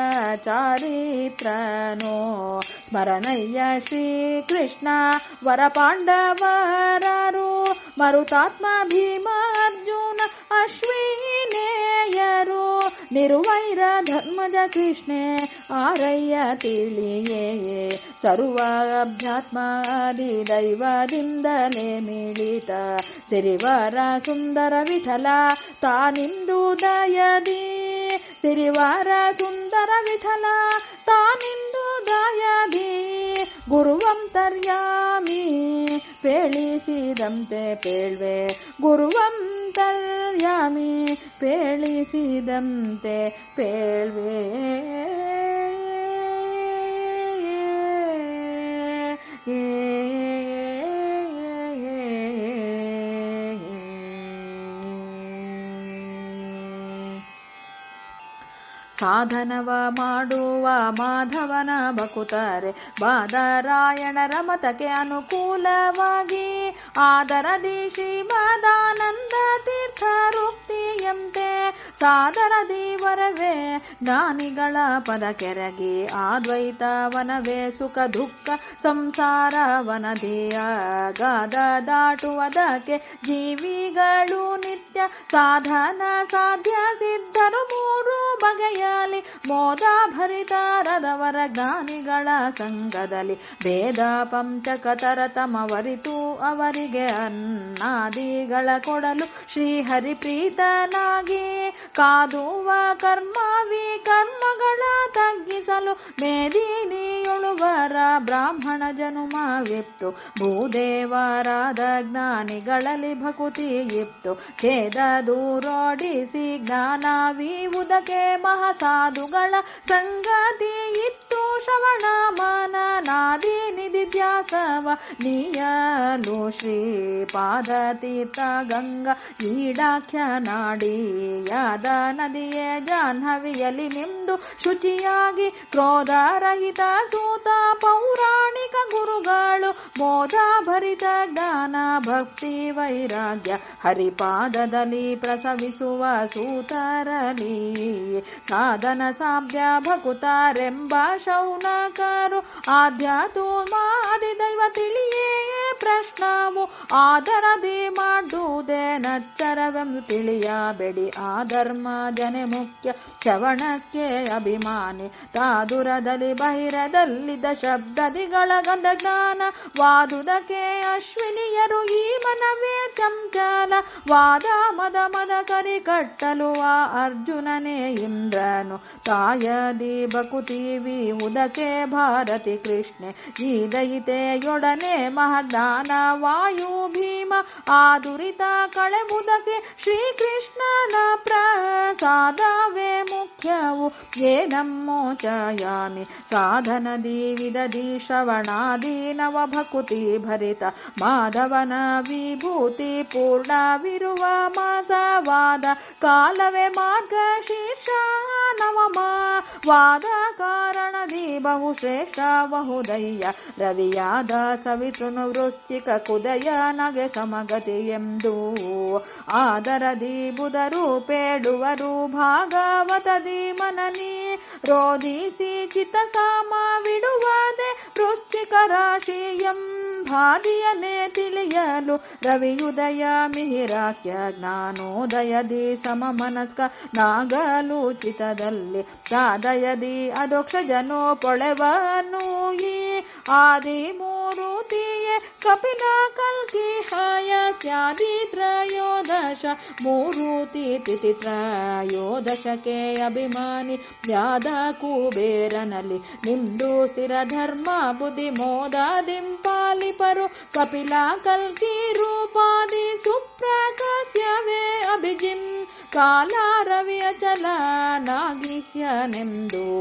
ಚಾರಿತ್ರನೋ ಸ್ಮರಣಯ್ಯ ಶ್ರೀಕೃಷ್ಣ ವರ ಪಾಂಡವರರು ಮರುತಾತ್ಮ ಭೀಮಾರ್ಜುನ ಅಶ್ವಿನೇಯರು ನಿರುವೈರ ಧರ್ಮದ ಕೃಷ್ಣೆ ಆರಯ್ಯ ತಿಳಿಯೇ ಸರ್ವ ಅಧ್ಯಾತ್ಮಾದಿ ದೈವದಿಂದಲೇ ಮಿಳಿತ ಸಿರಿವರ ಸುಂದರ ವಿಠಲ ತಾನಿಂದು ದಯದಿ ಸಿರಿವರ ಸುಂದರ ವಿಠಲ ತಾನಿಂದು ದಯದಿ ಗುರುವಂತರ್ಯಾಮಿ ಪೇಳಿಸಿದಂತೆ ಪೇಳ್ವೆ ಗುರುವಂತರ್ಯಾಮಿ ಪೇಳಿಸಿದಂತೆ ಪೇಳ್ವೆ ಸಾಧನವ ಮಾಡುವ ಮಾಧವನ ಬಕುತಾರೆ ಬಾದರಾಯಣರ ಮತಕ್ಕೆ ಅನುಕೂಲವಾಗಿ ಆದರದಿ ಶ್ರೀಮದಾನಂದ ತೀರ್ಥರುಕ್ತಿಯಂತೆ ಸಾದರದಿ ವರವೇ ಜ್ಞಾನಿಗಳ ಪದ ಕೆರಗಿ ಆದ್ವೈತವನವೇ ಸುಖ ದುಃಖ ಸಂಸಾರವನದಿಯ ಗಾದ ದಾಟುವುದಕ್ಕೆ ಜೀವಿಗಳು ನಿತ್ಯ ಸಾಧನ ಸಾಧ್ಯ ಸಿದ್ಧರು ಮೂರು ಬಗೆಯಲಿ ಮೋದ ಭರಿತರದವರ ಜ್ಞಾನಿಗಳ ಸಂಘದಲ್ಲಿ ಭೇದ ಪಂಚಕ ತರತಮವರಿತು ಅವರಿಗೆ ಅನ್ನಾದಿಗಳ ಕೊಡಲು ಶ್ರೀಹರಿ ಪ್ರೀತನಾಗಿ ಕಾದುವ ಕರ್ಮವಿ ಕರ್ಮಗಳ ತಗ್ಗಿಸಲು ಮೇದಿನಿಯೊಳುವರ ಬ್ರಾಹ್ಮಣ ಜನುಮವಿತ್ತು ಭೂದೇವರಾದ ಜ್ಞಾನಿಗಳಲ್ಲಿ ಭಕುತಿ ಇತ್ತು ಖೇದ ದೂರೋಡಿಸಿ ಜ್ಞಾನವೀವುದಕ್ಕೆ ಮಹಾಸಾಧುಗಳ ಸಂಗತಿ ಇತ್ತು ಶ್ರವಣ ಮನನಾದಿ ನಿಧಿಧ್ಯಾಸವ ನೀಯಲು ಶ್ರೀಪಾದ ತೀರ್ಥ ಗಂಗಾ ಈಡಾಖ್ಯ ನಾಡಿಯಾದ ನದಿಯೇ ಜಾಹ್ನವಿಯಲಿ ನಿಮ್ದು ಶುಚಿಯಾಗಿ ಕ್ರೋಧರಹಿತ ಸೂತ ಪೌರಾಣಿಕ ಗುರುಗಳು ಮೋದ ಭರಿತ ಜ್ಞಾನ ಭಕ್ತಿ ವೈರಾಗ್ಯ ಹರಿಪಾದದಲ್ಲಿ ಪ್ರಸವಿಸುವ ಸೂತರಲಿ ಸಾಧನ ಸಾಧ್ಯ ಭಕುತಾರೆಂಬ ಶೌನಕರು ಆಧ್ಯಾತು ಮಾದಿ ದೈವ ತಿಳಿಯೇ ಪ್ರಶ್ನವು ಆದರದಿ ಮಾಡುವುದೇ ನಚ್ಚರವೆಂದು ತಿಳಿಯಬೇಡಿ ಆ ಧರ್ಮ ಜನೆ ಮುಖ್ಯ ಶ್ರವಣಕ್ಕೆ ಅಭಿಮಾನಿ ತಾದುರದಲ್ಲಿ ಬಹಿರದಲ್ಲಿದ್ದ ಶಬ್ದದಿಗಳ ಗಂಧ ಜ್ಞಾನ ವಾದುದಕ್ಕೆ ಅಶ್ವಿನಿಯರು ಈ ಮನವೇ ಚಂಚಲ ವಾದ ಮದ ಮದ ಕರಿ ಕಟ್ಟಲು ಆ ಅರ್ಜುನನೇ ಇಂದ್ರನು ತಾಯದಿ ಬಕುತಿವಿ ಉದಕೆ ಭಾರತಿ ಕೃಷ್ಣೆ ಈ ದಯಿತೆಯೊಡನೆ ಮಹಜ್ಞಾನ ವಾಯು ಭೀಮ ಆದುರಿತ ಕಳೆಬುದಕ್ಕೆ ಶ್ರೀಕೃಷ್ಣನ ಪ್ರಸಾದವೇ ಮುಖ್ಯವು ಏನಮ್ಮೋಚಯಾಮಿ ಸಾಧನದಿ ವಿದದಿ ಶ್ರವಣಾದಿ ನವ ಭಕುತಿ ಭರಿತ ಮಾಧವನ ವಿಭೂತಿ ಪೂರ್ಣವಿರುವ ಮಾಸವಾದ ಕಾಲವೇ ಮಾರ್ಗ ಶೀರ್ಷ ನವಮ ವಾದ ಕಾರಣದಿ ಬಹುಶ್ರೇಷ್ಠ ಬಹುದಯ್ಯ ರವಿಯಾದ ಸವಿತೃನು ವೃಶ್ಚಿಕ ಕುದಯ ನಗೆ ಸಮಗತಿ ಎಂದು ಆದರದಿ ಬುಧರು ಪೇಡುವರು ಭಾಗವತದಿ ಮನನಿ ರೋಧಿಸಿ ಚಿತ್ತ ಸಾಮವಿಡುವದೆ ವೃಶ್ಚಿಕ ರಾಶಿಯಂ ಭಾದಿಯನೇ ತಿಳಿಯಲು ರವಿಯುದಯ ಮಿಹಿರಾಕ್ಯ ಜ್ಞಾನೋದಯದಿ ಸಮ ಮನಸ್ಕ ನಾಗಲು ಚಿತದಲ್ಲಿ ಸಾದಯದಿ ಅದೋಕ್ಷ ಜನೋ ಪೊಳೆವನು ಈ ಆದಿ ಮೂರುತಿಯೇ ಕಪಿಲ ಕಲ್ಕಿ ಹಾಯ ಸ್ಯಾದಿ ತ್ರಯೋದಶ ಮೂರುತಿ ತಿಥಿ ತ್ರಯೋದಶಕ್ಕೆ ಅಭಿಮಾನಿ ಯಾದ ಕುಬೇರನಲ್ಲಿ ನಿಮ್ದು ಸ್ಥಿರ ಧರ್ಮ ಬುದ್ಧಿ ಮೋದಾದಿಂಪಾಲಿಪರು ಕಪಿಲ ಕಲ್ಕಿ ರೂಪಾದಿ ಸುಪ್ರಕಾಶ್ಯವೇ ಅಭಿಜಿನ್ ಕಾಲ ರವಿಯ ಚಲ ನಾಗಿಹ್ಯನೆಂದು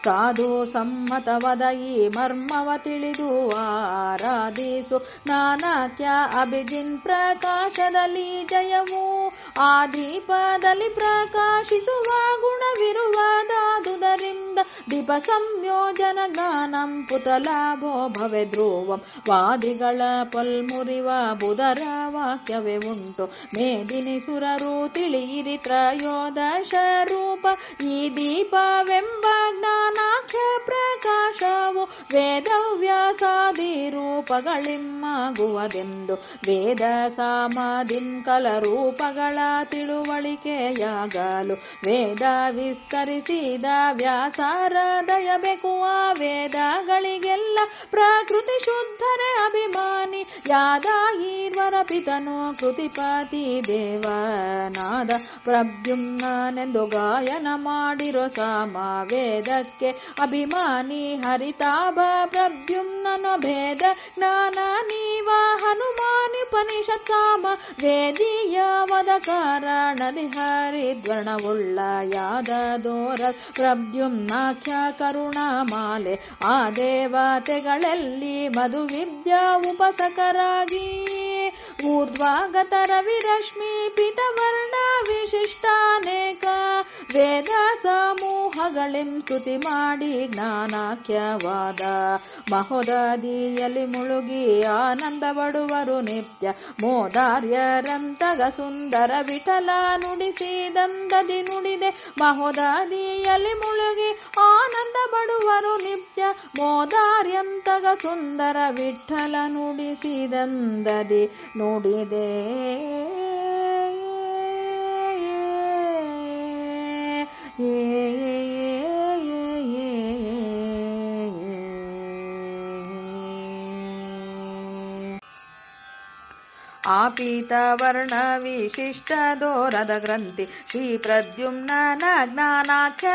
ಸಾಧು ಸಮ್ಮತವದ ಈ ಮರ್ಮವ ತಿಳಿದು ಆರಾಧಿಸು ನಾನಾಕ್ಯ ಅಭಿಜಿನ್ ಪ್ರಕಾಶದಲ್ಲಿ ಜಯವು ಆ ದೀಪದಲ್ಲಿ ಪ್ರಕಾಶಿಸುವ ಗುಣವಿರುವುದಾದುದರಿಂದ ದೀಪ ಸಂಯೋಜನ ಜ್ಞಾನಂ ಪುತಲಾಭೋ ಭವೆ ಧ್ರುವಂ ವಾದಿಗಳ ಪಲ್ಮುರಿವ ಬುಧರ ವಾಕ್ಯವೇ ಉಂಟು ಮೇದಿನಿ ಸುರರು ತಿಳಿಯಿರಿ ತ್ರಯೋದಶ ರೂಪ ಈ ದೀಪವೆಂಬ ಜ್ಞಾನಾಖ್ಯ ಪ್ರಕಾಶವು ವೇದವ್ಯಾಸಾದಿ ರೂಪಗಳಿಮ್ಮಾಗುವುದೆಂದು ವೇದ ಸಾಮಾದಿಂಕಲ ರೂಪಗಳ ತಿಳುವಳಿಕೆಯಾಗಲು ವೇದ ವಿಸ್ತರಿಸಿದ ವ್ಯಾಸಾರ ದಯಬೇಕು ಆ ವೇದಗಳಿಗೆಲ್ಲ ಪ್ರಕೃತಿ ಶುದ್ಧರೆ ಅಭಿಮಾನಿ ಯಾದ ಈರ್ವರ ಪಿತನು ಕೃತಿಪತಿ ದೇವನಾದ ಪ್ರದ್ಯುಮ್ನೆಂದು ಗಾಯನ ಮಾಡಿರೋ ಸಾಮ ವೇದಕ್ಕೆ ಅಭಿಮಾನಿ ಹರಿತಾಭ ಪ್ರದ್ಯುಮ್ನನು ಭೇದ ಜ್ಞಾನ ನೀವ ಹನುಮಾನಿ ಉಪನಿಷತ್ ಸಾಮ ವೇದೀಯವದ ಕಾರಣದಿ ಹರಿದ್ವರ್ಣವುಳ್ಳ ಯಾದ ದೋರ ಪ್ರದ್ಯುಮ್ನಾಖ್ಯ ಕರುಣಾಮಾಲೆ ಆ ದೇವತೆಗಳಲ್ಲಿ ಮಧುವಿದ್ಯಾ ಉಪಸಕರಾಗಿ ಊರ್ಧ್ವಾಗತ ರವಿರಶ್ಮಿ ಪಿತವರ್ಣ ವಿಶಿಷ್ಟಾನೇಕ ವೇದ ಸಮೂಹಗಳಿಂ ಸ್ತುತಿ ಮಾಡಿ ಜ್ಞಾನಾಖ್ಯವಾದ ಮಹೋದದಿಯಲ್ಲಿ ಮುಳುಗಿ ಆನಂದ ಪಡುವರು ನಿತ್ಯ ಮೋದಾರ್ಯರಂತಗ ಸುಂದರ ವಿಠಲ ನುಡಿಸಿದಂದದಿ ನುಡಿದೆ ಮಹೋದದಿಯಲ್ಲಿ ಮುಳುಗಿ ಆನಂದ ಪಡುವರು ನಿತ್ಯ ಮೋದಾರ್ಯಂತಗ ಸುಂದರ ವಿಠಲ ನುಡಿಸಿದಂದದಿ ನುಡಿದೆ ಆಪೀತ ವರ್ಣ ವಿಶಿಷ್ಟ ದೋರದ ಗ್ರಂಥಿ ಶ್ರೀ ಪ್ರದ್ಯುಮ್ನ ಜ್ಞಾನಾಖ್ಯ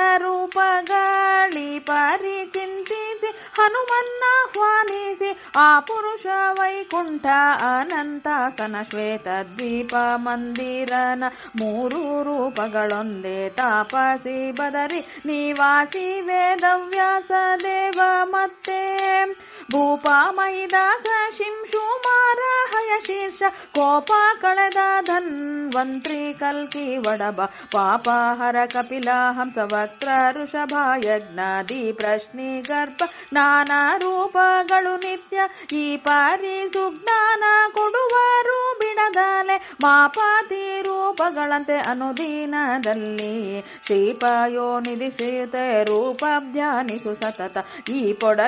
ರೂಪಗಳಿ ಪರಿಚಿಂತಿಸಿ ಹನುಮನ್ನಾಹ್ವಾನಿಸಿ ಆ ಪುರುಷ ವೈಕುಂಠ ಅನಂತಾಸನ ಶ್ವೇತ ದ್ವೀಪ ಮಂದಿರನ ಮೂರು ರೂಪಗಳೊಂದೇ ತಾಪಸಿ ಬದರಿ ನಿವಾಸಿ ವೇದವ್ಯಾಸ ದೇವ ಮತ್ತೆ ಭೂಪ ಮೈದಾಸ ಶಿಂಶುಮಾರ ಹಯ ಶೀರ್ಷ ಕೋಪ ಕಳೆದ ಧನ್ವಂತ್ರಿ ಕಲ್ಕಿ ವಡಬ ಪಾಪ ಹರ ಕಪಿಲ ಹಂಸ ವಕ್ರ ಋಷಭ ಯಜ್ಞಾದಿ ಪ್ರಶ್ನಿ ಗರ್ಭ ನಾನಾ ರೂಪಗಳು ನಿತ್ಯ ಈ ಪಾರಿ ಸುಜ್ಞಾನ ಕೊಡುವರು ಬಿಡದಲೆ ಮಾಪಾತಿ ರೂಪಗಳಂತೆ ಅನುದೀನದಲ್ಲಿ ಶ್ರೀಪಯೋನಿಧಿಸುತ್ತೆ ರೂಪ ಧ್ಯಾನಿಸು ಸತತ ಈ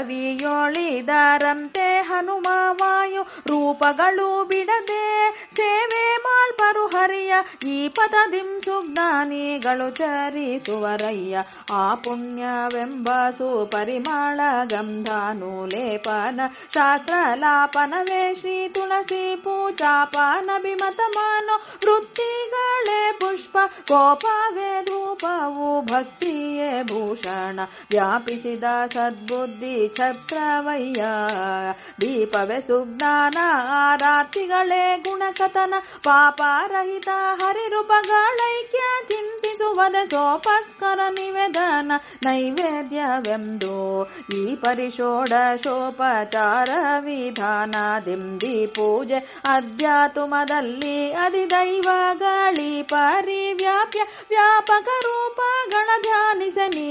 ಪೊಡವಿಯೋಳಿದಾರಂತೆ ಹನುಮ ವಾಯು ರೂಪಗಳು ಬಿಡದೆ ಸೇವೆ ಮಾಲ್ಪರು ಹರಿಯ ಈ ಪದದಿಂ ಸುಜ್ಞಾನಿಗಳು ಚರಿಸುವರಯ್ಯ ಆ ಪುಣ್ಯವೆಂಬ ಸುಪರಿಮಾಳ ಗಂಧಾನು ಲೇಪನ ಶಾಸ್ತ್ರ ಲಾಪನವೇ ಶ್ರೀ ತುಳಸಿ ಪೂಜಾಪಾನ ಬಿಮತಮಾನೋ ವೃತ್ತಿಗಳೇ ಪುಷ್ಪ ಕೋಪವೇ ಧೂಪವು ಭಕ್ತಿಯೇ ಭೂಷಣ ವ್ಯಾಪಿಸಿದ ಸದ್ಬುದ್ಧಿ ಛತ್ರವಯ್ಯ ದೀಪವೇ ಸುಜ್ಞಾನ ಆರಾತಿಗಳೇ ಗುಣಕಥನ ಪಾಪರಹಿತ ಹರಿರೂಪಗಳೈಕ್ಯ ಚಿಂತಿಸುವದ ಸೋಪಸ್ಕರ ನಿವೇದನ ನೈವೇದ್ಯವೆಂದು ಈ ಪರಿಷೋಡಶೋಪಚಾರ ವಿಧಾನ ದಿಂದಿ ಪೂಜೆ ಅಧ್ಯಾತುಮದಲ್ಲಿ ಅಧಿದೈವಗಳಿ ಪರಿವ್ಯಾಪ್ಯ ವ್ಯಾಪಕ ರೂಪಗಳ ಧ್ಯಾನಿಸನಿ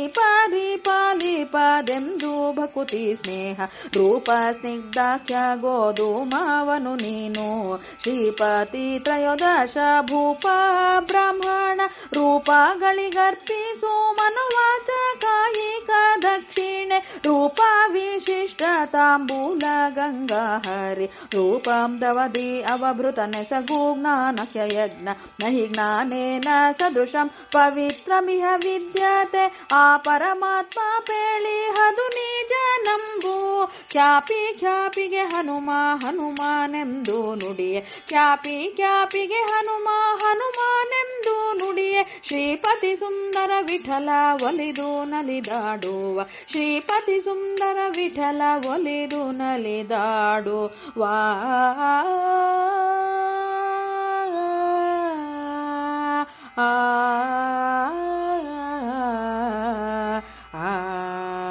ಪರಿಪಾಲಿಪದೆಂದು ಭಕುತಿ ಸ್ನೇಹ ರೂಪ ಸ್ನಿಗ್ಧಾಖ್ಯ ಗೋಧೂಮವನು ನೀನು ಶ್ರೀಪತಿ ತ್ರಯೋದಶ ಭೂಪ ಬ್ರಾಹ್ಮಣ ರೂಪಗಳಿಗರ್ಪಿಸು ಮನುವಾಚ ಕಾಯಿಕ ದಕ್ಷಿಣೆ ರೂಪ ವಿಶಿಷ್ಟ ತಾಂಬೂಲ ಗಂಗಾ ಹರಿ ರೂಪಂ ದವದಿ ಅವಭೃತ ನೆಸಗು ಜ್ಞಾನಕ್ಯ ಯಜ್ಞ ನಹಿ ಜ್ಞಾನೇನ ಸದೃಶಂ ಪವಿತ್ರಮಿಹ ವಿದ್ಯತೆ ಆ ಪರಮಾತ್ಮ ಪೇಳಿ ಹದು ನಿಜ ನಂಬು ಖ್ಯಾಪಿ ಖ್ಯಾಪಿಗೆ ಹನುಮ ಹನುಮಾನೆಂದು ನುಡಿಯೆ ಖ್ಯಾಪಿ ಖ್ಯಾಪಿಗೆ ಹನುಮ ಹನುಮಾನೆಂದು ನುಡಿಯೆ ಶ್ರೀಪತಿ ಸುಂದರ ವಿಠಲ ಒಲಿದು ನಲಿದಾಡುವ ಶ್ರೀಪತಿ ಸುಂದರ ವಿಠಲ ಒಲಿದು ನಲಿದಾಡುವ ಆ ಆ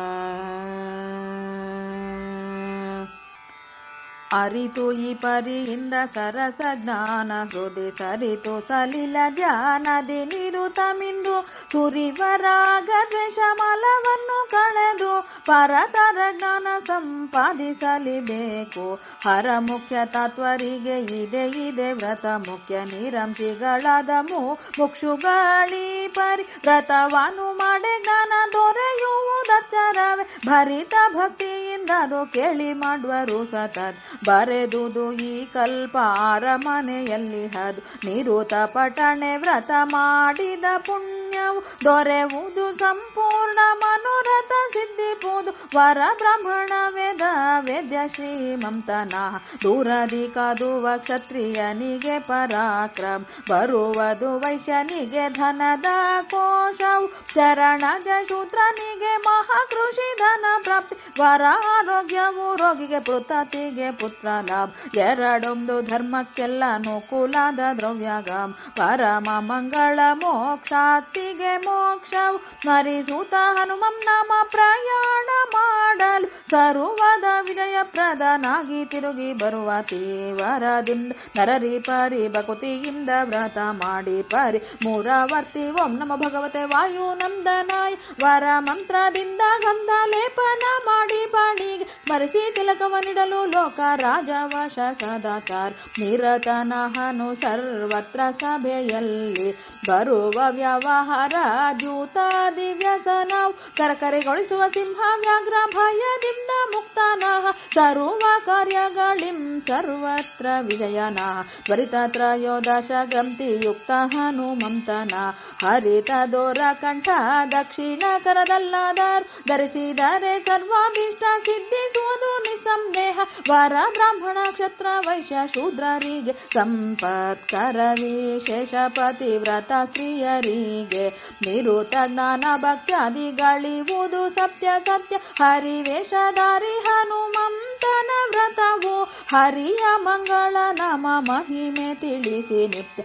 ಅರಿತು ಈ ಪರಿಯಿಂದ ಸರಸ ಜ್ಞಾನ ಹೃದಯ ಸರಿತು ಸಲಿಲ ಧ್ಯಾನದಿ ನಿರುತ ಮಿಂದು ಸುರಿವರಾಗ ದ್ವೇಷ ಮಲವನ್ನು ಕಳೆದು ಪರತರ ಜ್ಞಾನ ಸಂಪಾದಿಸಲಿಬೇಕು ಹರ ಮುಖ್ಯ ತತ್ವರಿಗೆ ಇದೆ ಇದೆ ವ್ರತ ಮುಖ್ಯ ನಿರಂತಿಗಳಾದ ಮು ಮುಕ್ಷುಗಳೀ ಪರಿ ವ್ರತವನ್ನು ಮಾಡೆ ಜ್ಞಾನ ದೊರೆಯುವುದಚ್ಚರವೇ ಭರಿತ ಭಕ್ತಿಯಿಂದದು ಕೇಳಿ ಮಾಡುವರು ಸತತ್ ಬರೆದುದು ಈ ಕಲ್ಪ ಅರಮನೆಯಲ್ಲಿ ಹದು ನಿರುತ ಪಠಣೆ ವ್ರತ ಮಾಡಿದ ಪುಣ್ಯವು ದೊರೆಯುವುದು ಸಂಪೂರ್ಣ ಮನೋರಥ ಸಿದ್ಧಿಪುದು ವರ ಬ್ರಾಹ್ಮಣ ವೇದ ವೇದ್ಯ ಶ್ರೀಮಂತನ ದೂರದಿ ಕಾದುವ ಕ್ಷತ್ರಿಯನಿಗೆ ಪರಾಕ್ರಮ ಬರುವುದು ವೈಶ್ಯನಿಗೆ ಧನದ ಕೋಶವು ಚರಣಜ ಶೂದ್ರನಿಗೆ ಮಹಾಕೃಷಿ ಧನ ಪ್ರಾಪ್ತಿ ವರ ಆರೋಗ್ಯವು ರೋಗಿಗೆ ಪೃತತಿಗೆ ಪುತ್ರ ಲಾಭ ಎರಡೊಂದು ಧರ್ಮಕ್ಕೆಲ್ಲ ಅನುಕೂಲಾದ ದ್ರವ್ಯಗಾಮ ಪರಮ ಮಂಗಳ ಮೋಕ್ಷಾತಿಗೆ ಮೋಕ್ಷವು ಸ್ಮರಿಸುತ್ತ ಹನುಮಂ ನಾಮ ಪ್ರಯಾಣ ಮಾಡಲು ಸರ್ವದ ವಿಜಯ ಪ್ರಧಾನಾಗಿ ತಿರುಗಿ ಬರುವ ತೀವರದಿಂದ ನರರಿ ಪರಿ ಭಕುತಿಯಿಂದ ವ್ರತ ಮಾಡಿ ಪರಿ ಮೂರವರ್ತಿ ಓಂ ನಮ ಭಗವತೆ ವಾಯು ನಂದನಾಯ್ ವರ ಮಂತ್ರದಿಂದ ಗಂಧ ಲೇಪನ ಮಾಡಿ ಬಾಡಿಗೆ ಸ್ಮರಿಸಿ ತಿಲಕವನಿಡಲು ಲೋಕ ರಾಜವಶ ಸದಾಚಾರ ನಿರತನಹನು ಸರ್ವತ್ರ ಸಭೆಯಲ್ಲಿ ಬರುವ ವ್ಯವಹಾರ ದ್ಯೂತ ದಿವ್ಯಸನವು ಕರಕರೆಗೊಳಿಸುವ ಸಿಂಹ ವ್ಯಾಘ್ರ ಭಯದಿಂದ ಮುಕ್ತನಃ ಸರ್ವ ಕಾರ್ಯಗಳಿಂ ಸರ್ವತ್ರ ವಿಜಯನ ತ್ವರಿತ ತ್ರಯೋದಶ ಗ್ರಂಥಿಯುಕ್ತ ಹನುಮಂತನ ಹರಿತ ದೋರ ಕಂಠ ದಕ್ಷಿಣ ಕರದಲ್ಲದಾರು ಧರಿಸಿದರೆ ಸರ್ವಾಭೀಷ್ಟ ಸಿದ್ಧಿಸುವುದು ನಿಸ್ಸಂದೇಹ ವರ ಬ್ರಾಹ್ಮಣ ಕ್ಷತ್ರ ವೈಶ್ಯ ಶೂದ್ರರಿಗೆ ಸಂಪತ್ಕರ ವಿಶೇಷ ಪತಿವ್ರತ ಸ್ತ್ರೀಯರಿಗೆ ನಿರುತ ಜ್ಞಾನ ಭಕ್ತ್ಯಾದಿಗಳಿವುದು ಸತ್ಯ ಸತ್ಯ ಹರಿವೇಷಧಾರಿ ಹನುಮಂತನ ವ್ರತವು ಹರಿಯ ಮಂಗಳ ನಾಮ ಮಹಿಮೆ ತಿಳಿಸಿ ನಿತ್ಯ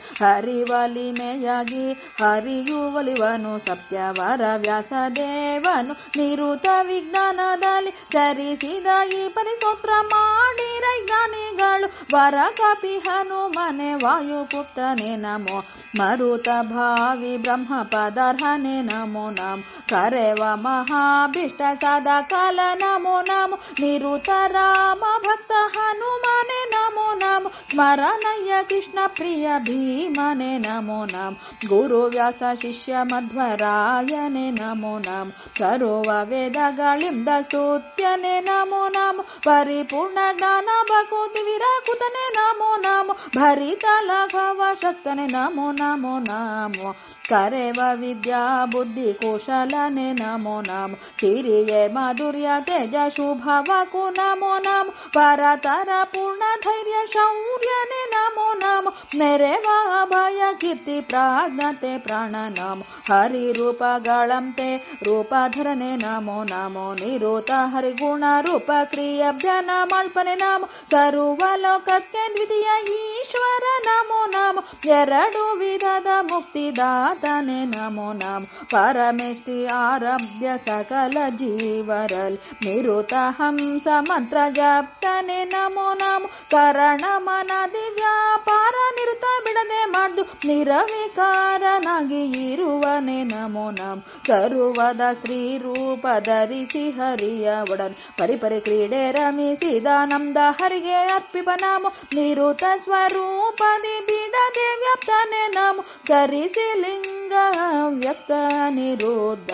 ಹರಿವಲಿಮೆಯಾಗಿ ಹರಿಯುವಲಿವನು ಸತ್ಯವರ ವ್ಯಾಸದೇವನು ನಿರುತ ವಿಜ್ಞಾನದಲ್ಲಿ ಚರಿಸಿದ ಈ ಪರಿಸೂತ್ರ ಮಾಡಿರ ಜ್ಞಾನಿಗಳು ವರ ಕಪಿ ಹನುಮನೆ ವಾಯುಪುತ್ರನೇ ನಮೋ ಮರುತ ಭಾವಿ ಬ್ರಹ್ಮ ಪದಾರ್ಹನೆ ನಮೋ ನಮೋ ಕರೆವ ಮಹಾಭಿಷ್ಟ ಸದಾ ಕಾಲ ನಮೋ ನಮೋ ನಿರುತ ರಾಮ ಭಕ್ತ ಹನುಮನೆ ನಮೋ ನಮೋ ಸ್ಮರಣಯ್ಯ ಕೃಷ್ಣ ಪ್ರಿಯ ಭೀಮನೆ ನಮೋ ನಮೋ ಗುರು ವ್ಯಾಸ ಶಿಷ್ಯ ಮಧ್ವರಾಯನೆ ನಮೋ ನಮೋ ಸರ್ವ ವೇದಗಳಿಂದ ಸ್ತುತ್ಯನೆ ನಮೋ ನಮೋ ಪರಿಪೂರ್ಣ ಜ್ಞಾನ ಭಕುತಿ ವಿರಾಕುತನೆ ನಮೋ ನಮೋ ಭರಿತ ಲಘವ ಶಕ್ತನೆ ನಮೋ ನಮೋ ನಮೋ ಕರೆವ ವಿದ್ಯಾ ಬುದ್ಧಿ ಕುಶಲನೆ ನಮೋ ನಮೋ ಸಿರಿಯೇ ಮಾಧುರ್ಯ ತೇಜ ಶುಭವಕು ನಮೋ ನಮೋ ಪರತರ ಪೂರ್ಣ ಧೈರ್ಯ ಶೌರ್ಯನೆ ನಮೋ ನಮೋ ನೆರೆವ ಭಯ ಕೀರ್ತಿ ಪ್ರಾಜ್ಞತೆ ಪ್ರಾಣ ನಮೋ ಹರಿ ರೂಪಗಳಂತೆ ರೂಪಧರನೆ ನಮೋ ನಮೋ ನಿರುತ ಹರಿಗುಣ ರೂಪ ಕ್ರಿಯಭ್ಯನ ಮಲ್ಪನೆ ನಮೋ ಸರ್ವಲೋಕಕ್ಕೆ ದ್ವಿತೀಯ ಈಶ್ವರ ನಮೋ ನಮೋ ಎರಡು ವಿಧದ ಮುಕ್ತಿದಾತನೆ ನಮೋ ನಮೋ ಪರಮೇಷ್ಠಿ ಆರಭ್ಯ ಸಕಲ ಜೀವರಲ್ ನಿರುತ ಹಂಸ ಮಂತ್ರ ಜಪ್ತನೆ ನಮೋ ನಮೋ ಕರಣ ಮನ ದಿವ್ಯಾಪಾರ ನಿರುತ ಬಿಡದೆ ಮಾಡ್ದು ನಿರವಿಕಾರನಾಗಿ ಇರುವನೆ ನಮೋ ನಮೋ ಸರ್ವದ ಸ್ತ್ರೀ ರೂಪ ಧರಿಸಿ ಹರಿಯ ಒಡನ್ ಪರಿಪರಿ ಕ್ರೀಡೆ ರಮಿಸಿದ ನಮ್ದ ಹರಿಗೆ ಅರ್ಪಿಪ ನಾಮ ನಿರುತ ಸ್ವರೂಪದಿ ಬಿಡದೆ ವ್ಯಾಪ್ತನೆ ನಮೋ ಧರಿಸಿ ಲಿಂಗ ವ್ಯಕ್ತ ನಿರುದ್ಧ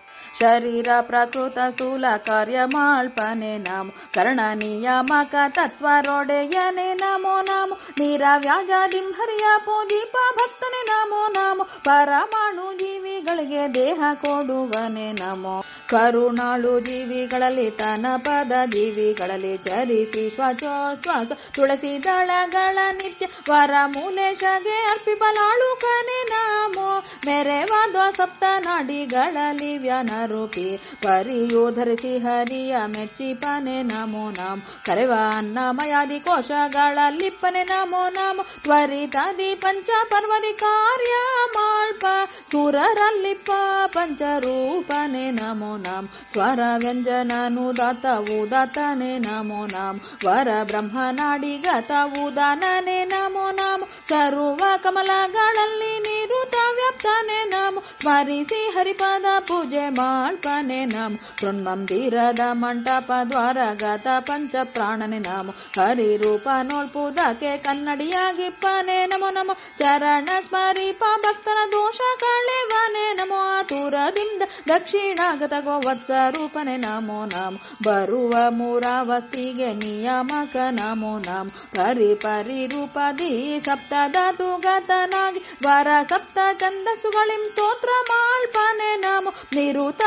ಶರೀರ ಪ್ರಕೃತ ಸ್ಥೂಲ ಕಾರ್ಯ ಮಾಲ್ಪನೆ ನಮೋ ಕರ್ಣ ನಿಯಮಕ ತತ್ವರೊಡೆಯನೆ ನಮೋ ನಮೋ ನೀರ ವ್ಯಾಜಾದಿಂ ಹರಿಯ ಪೂದೀಪ ಭಕ್ತನೆ ನಮೋ ನಮೋ ಪರಮಾಣು ಜೀವಿಗಳಿಗೆ ದೇಹ ಕೊಡುವನೆ ನಮೋ ಕರುಣಾಳು ಜೀವಿಗಳಲ್ಲಿ ತನ ಪದ ಜೀವಿಗಳಲ್ಲಿ ಚರಿಸಿ ಶ್ವಾಸೋಚ್ಛ್ವಾಸ ತುಳಸಿ ದಳಗಳ ನಿತ್ಯ ವರ ಮೂಲೇಶಗೆ ಅರ್ಪಿಪಲಾಳು ಕನೆ ನಾಮೋ ಮೆರೆವಾದ ಸಪ್ತ ನಾಡಿಗಳಲ್ಲಿ ವ್ಯನರೂಪಿ ಪರಿಯು ಧರಿಸಿ ಹರಿಯ ಮೆಚ್ಚಿಪನೆ ನಮೋ ನಮ್ ಕರೆವ ಅನ್ನಮಯಾದಿ ಕೋಶಗಳಲ್ಲಿಪ್ಪನೆ ನಮೋ ನಮೋ ತ್ವರಿತಾದಿ ಪಂಚ ಪರ್ವದಿ ಕಾರ್ಯ ಮಾಳ್ಪ ಸುರರಲ್ಲಿಪ್ಪ ಪಂಚರೂಪನೆ ನಮೋ ನಮ ಸ್ವರ ವ್ಯಂಜನನುದಾತ ಉದಾತನೆ ನಮೋ ನಮ ವರ ಬ್ರಹ್ಮನಾಡಿಗತ ಉದಾನನೆ ನಮೋ ನಮ ಸರ್ವ ಕಮಲಗಳಲ್ಲಿ ನಿರುತ ವ್ಯಾಪ್ತನೆ ನಮೋ ಸ್ಮರಿಸಿ ಹರಿಪದ ಪೂಜೆ ಮಾಳ್ಪನೆ ನಮ ಕೃನ್ಮಂದಿರದ ಮಂಟಪ ದ್ವಾರಗತ ಪಂಚ ಪ್ರಾಣನೆ ನಮೋ ಹರಿ ರೂಪ ನೋಡ್ಪುದಕ್ಕೆ ಕನ್ನಡಿಯಾಗಿಪ್ಪನೆ ನಮೋ ನಮೋ ಚರಣ ಸ್ಮರಿಪ ಭಕ್ತರ ದೋಷ ಕಳೆವನೆ ನಮೋ ಆತುರದಿಂದ ದಕ್ಷಿಣಾಗತ ಗೋವತ್ಸ ರೂಪನೆ ನಮೋ ನಮ ಬರುವ ಮೂರಾವಸ್ತಿಗೆ ನಿಯಮಕ ನಮೋ ನಮ ಪರಿ ಪರಿ ರೂಪದಿ ಸಪ್ತ ಧಾತುಗತನಾಗಿ ವರ ಸಪ್ತ ಛಂದಸ್ಸುಗಳಿಂ ಸ್ತೋತ್ರ ಮಾಳ್ಪನೆ ನಮೋ ನಿರುತ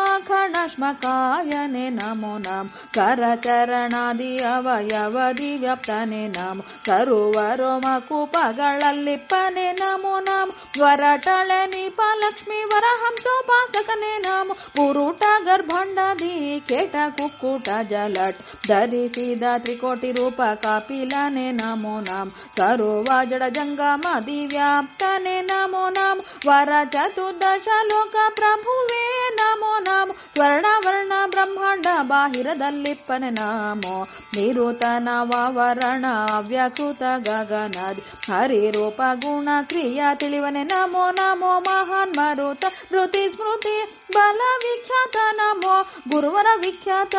ಖಣಶ್ಮಕಾಯನೆ ನಮೋ ನಮ ಕರ ಚರಣಾದಿ ಅವಯವದಿ ವ್ಯಾಪ್ತನೆ ನಮ ಸರೋವರೋಮ ಕೂಪಗಳಲ್ಲಿಪ್ಪನೆ ನಮೋ ನಮ ವರಟಳೆ ನೀಪ ಲಕ್ಷ್ಮಿ ವರಹಂಸೋಪಾಸಕನೆ ನಮ ಪುರುಟ ಗರ್ಭಂಡದಿ ಕೇಟ ಕುಕ್ಕುಟ ಜಲಟ್ ಧರಿಸಿದ ತ್ರಿಕೋಟಿ ರೂಪ ಕಾಪಿಲನೆ ನಮೋ ನಮ ಸರೋವ ಜಡ ಜಂಗಮದಿ ವ್ಯಾಪ್ತನೆ ನಮೋ ನಮ ವರ ಚತುರ್ದಶ ಲೋಕ ಪ್ರಭುವೇ ನಮೋ ನಮ ಸ್ವರ್ಣ ವರ್ಣ ಬ್ರಹ್ಮಾಂಡ ಬಾಹಿರದಲ್ಲಿಪ್ಪನೆ ನಮೋ ನಿರುತನ ವಾವರಣ ಅವ್ಯಕೃತ ಗಗನದಿ ಹರಿ ರೂಪ ಗುಣ ಕ್ರಿಯಾ ತಿಳಿವನೆ ನಮೋ ನಮೋ ಮಹಾನ್ ಮರುತ ಧೃತಿ ಸ್ಮೃತಿ ಬಲ ವಿಖ್ಯಾತ ನಮೋ ಗುರುವರ ವಿಖ್ಯಾತ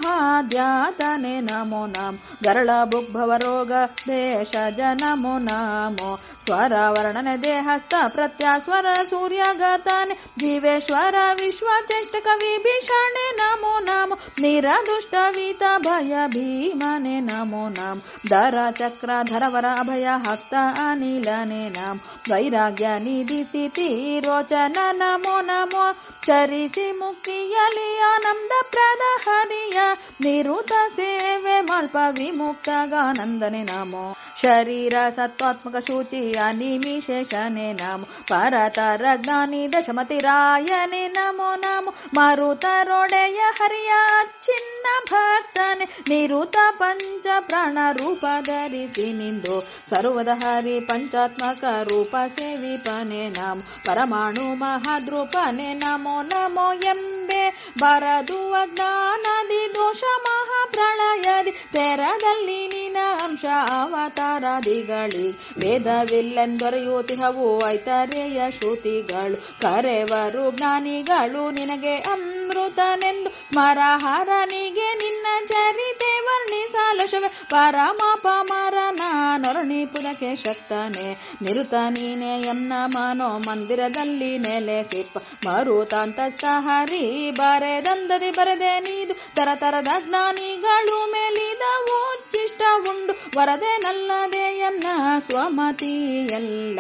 ಮಹಾದ್ಯಾತನೆ ನಮೋ ನಮ ಗರಳ ಭುಗ್ಭವ ರೋಗ ದೇಶ ಜನಮೋ ನಮೋ ಸ್ವರ ವರ್ಣನೆ ದೇಹಸ್ಥ ಪ್ರತ್ಯಾಸ್ವರ ಸೂರ್ಯಗತಾನೆ ಜೀವೇಶ್ವರ ವಿಶ್ವ ಚೇಷ್ಟ ಕವಿ ಭೀಷಣೆ ನಮೋ ನಮೋ ನಿರದುಷ್ಟ ವೀತ ಭಯ ಭೀಮನೆ ನಮೋ ನಮ ದರ ಚಕ್ರ ಧರವರ ಅಭಯ ಹಸ್ತ ಅನಿಲನೆ ನಮ ವೈರಾಗ್ಯ ನಿಧಿ ಸ್ಥಿತಿ ರೋಚನ ನಮೋ ನಮೋ ಚರಿಸಿ ಮುಕ್ತಿಯಲಿ ಆನಂದ ಪ್ರದ ಹರಿಯ ನಿರುತ ಸೇವೆ ಮಲ್ಪ ವಿಮುಕ್ತಗಾನಂದನೆ ನಮೋ ಶರೀರ ಸತ್ವಾತ್ಮಕ ಶುಚಿ ಅನಿಮಿಶೇಷನೆ ನಮೋ ಪರತರ ಜ್ಞಾನಿ ದಶಮತಿರಾಯನೆ ನಮೋ ನಮೋ ಮಾರುತರೊಡೆಯ ಹರಿಯ ಚಿನ್ನ ಭಕ್ತನೆ ನಿರುತ ಪಂಚ ಪ್ರಾಣ ರೂಪ ಧರಿಸಿ ನಿಂದು ಸರ್ವದ ಹರಿ ಪಂಚಾತ್ಮಕ ರೂಪ ಸೇವಿಪನೆ ನಮ ಪರಮಾಣು ಮಹಾದ್ರೂಪನೆ ನಮೋ ನಮೋ ಎಂಬೆ ಬರದು ಅಜ್ಞಾನದಿ ದೋಷ ಮಹಾಪ್ರಳಯದಿ ತೆರದಲ್ಲಿ ನಿನ ಅಂಶ ಅವತಾರಾದಿಗಳಿ ವೇದವಿಲ್ಲೆಂದೊರೆಯುತ್ತಿಹವು ಐತರೇಯ ಶ್ರುತಿಗಳು ಕರೆವರು ಜ್ಞಾನಿಗಳು ನಿನಗೆ ಅಮೃತನೆಂದು ಸ್ಮರಹರನಿಗೆ ನಿನ್ನ ಚರಿತೆ ವರ್ಣಿಸಲಶವೆ ಪರಮಾಪ ಮರನ ನೊರಣಿಪುರಕ್ಕೆ ಶಕ್ತನೆ ನಿರುತ ನೀನೆ ಎನ್ನ ಮನೋ ಮಂದಿರದಲ್ಲಿ ನೆಲೆಸಿಪ್ಪ ಮರುತಾಂತ ಹರಿ ಬರೆದಂದದಿ ಬರದೆ ನೀದು ತರತರದ ಜ್ಞಾನಿಗಳು ಮೇಲಿದವು ಚಿಷ್ಟ ಉಂಡು ವರದೆ ನಲ್ಲದೆ ಎನ್ನ ಸ್ವಮತಿ ಎಲ್ಲ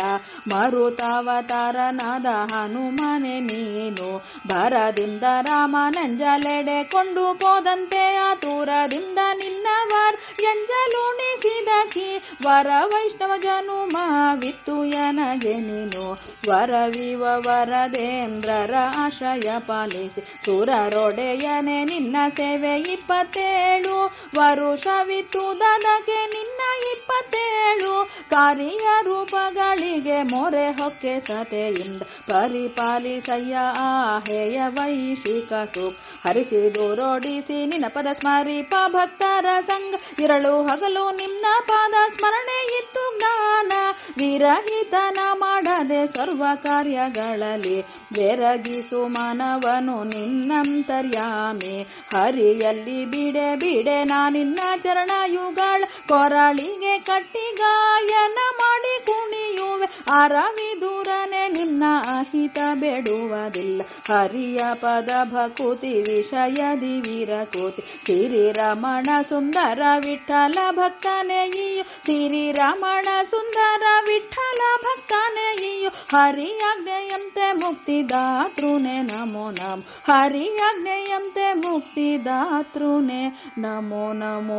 ಮರುತಾವತಾರನಾದ ಹನುಮನೆ ನೀನು ಭರದಿಂದ ರಾಮನಂಜಲೆಡೆ ಕೊಂಡು ಹೋದಂತೆ ಆತುರದಿಂದ ನಿನ್ನವರ್ ಎಂಜಲುಣಿಸಿದಕಿ ವರ ವೈಷ್ಣವ ಜನುಮ ವಿತ್ತು ಎನಗೆ ನೀನು ವರವಿವ ವರದೇಂದ್ರರ ಆಶ್ರಯ ಪಾಲಿಸಿ ಸುರರೊಡೆಯನೆ ನಿನ್ನ ಸೇವೆ ಇಪ್ಪತ್ತೇಳು ವರುಷವಿತ್ತುದಕ್ಕೆ ನಿನ್ನ ಇಪ್ಪತ್ತೇಳು ಕಾರ್ಯ ರೂಪಗಳಿಗೆ ಮೊರೆ ಹೊಕ್ಕೆ ಸತೆಯಿಂದ ಪರಿಪಾಲಿಸಯ್ಯ ಆಹೇಯ ವೈಶಿಕ ಸುಖ ಹರಿಸಿದು ರೋಡಿಸಿ ನಿನ್ನ ಪದ ಸ್ಮರಿಪ ಭಕ್ತರ ಸಂಘ ಇರಳು ಹಗಲು ನಿನ್ನ ಪಾದ ಸ್ಮರಣೆ ಇತ್ತು ಜ್ಞಾನ ವಿರಹಿತನ ಮಾಡದೆ ಸರ್ವ ಕಾರ್ಯಗಳಲ್ಲಿ ಬೆರಗಿಸು ಮಾನವನು ನಿನ್ನಂತರ್ಯಾಮಿ ಹರಿಯಲ್ಲಿ ಬಿಡೆ ಬಿಡೆ ನಾ ನಿನ್ನ ಚರಣಯುಗಳ ಕೊರಳಿಗೆ ಕಟ್ಟಿ ಗಾಯನ ಮಾಡಿ ಕುಣಿಯುವೆ ಅರವಿದೂರನೆ ನಿನ್ನ ಅಹಿತ ಬೇಡುವುದಿಲ್ಲ ಹರಿಯ ಪದ ಭಕುತಿ ವಿಷಯದಿ ವೀರಕೋತಿ ಶ್ರೀರಮಣ ಸುಂದರ ವಿಠಲ ಭಕ್ತನೆಯು ಶ್ರೀರಮಣ ಸುಂದರ ವಿಠಲ ಭಕ್ತನೆಯು ಹರಿಯಾಜ್ಞೆಯಂತೆ ಮುಕ್ತಿದಾತೃನೆ ನಮೋ ನಮ ಹರಿಯಾಜ್ಞೆಯಂತೆ ಮುಕ್ತಿದಾತೃನೆ ನಮೋ ನಮೋ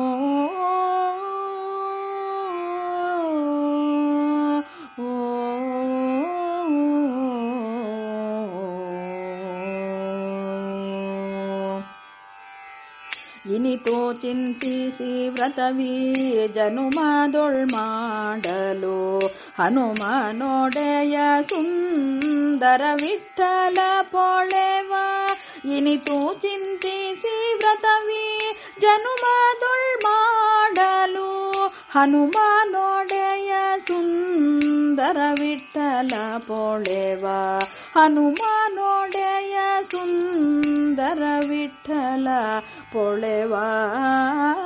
ಇನಿತು ಚಿಂತಿಸಿ ವ್ರತವೀ ಜನುಮಾದೊಳ್ ಮಾಡಲು ಹನುಮನೊಡೆಯ ಸುಂದರ ವಿಠಲ ಪೊಳೆವ ಇನಿತು ಚಿಂತಿಸಿ ವ್ರತವಿ ಜನುಮದೊಳ್ ಮಾಡಲು ಹನುಮಾನೊಡೆಯ ಸುಂದರ ವಿಠಲ ಪೊಳೆವ ಹನುಮಾನೊಡೆಯ ಸುಂದರ ವಿಠಲ ಪೊಳೆವ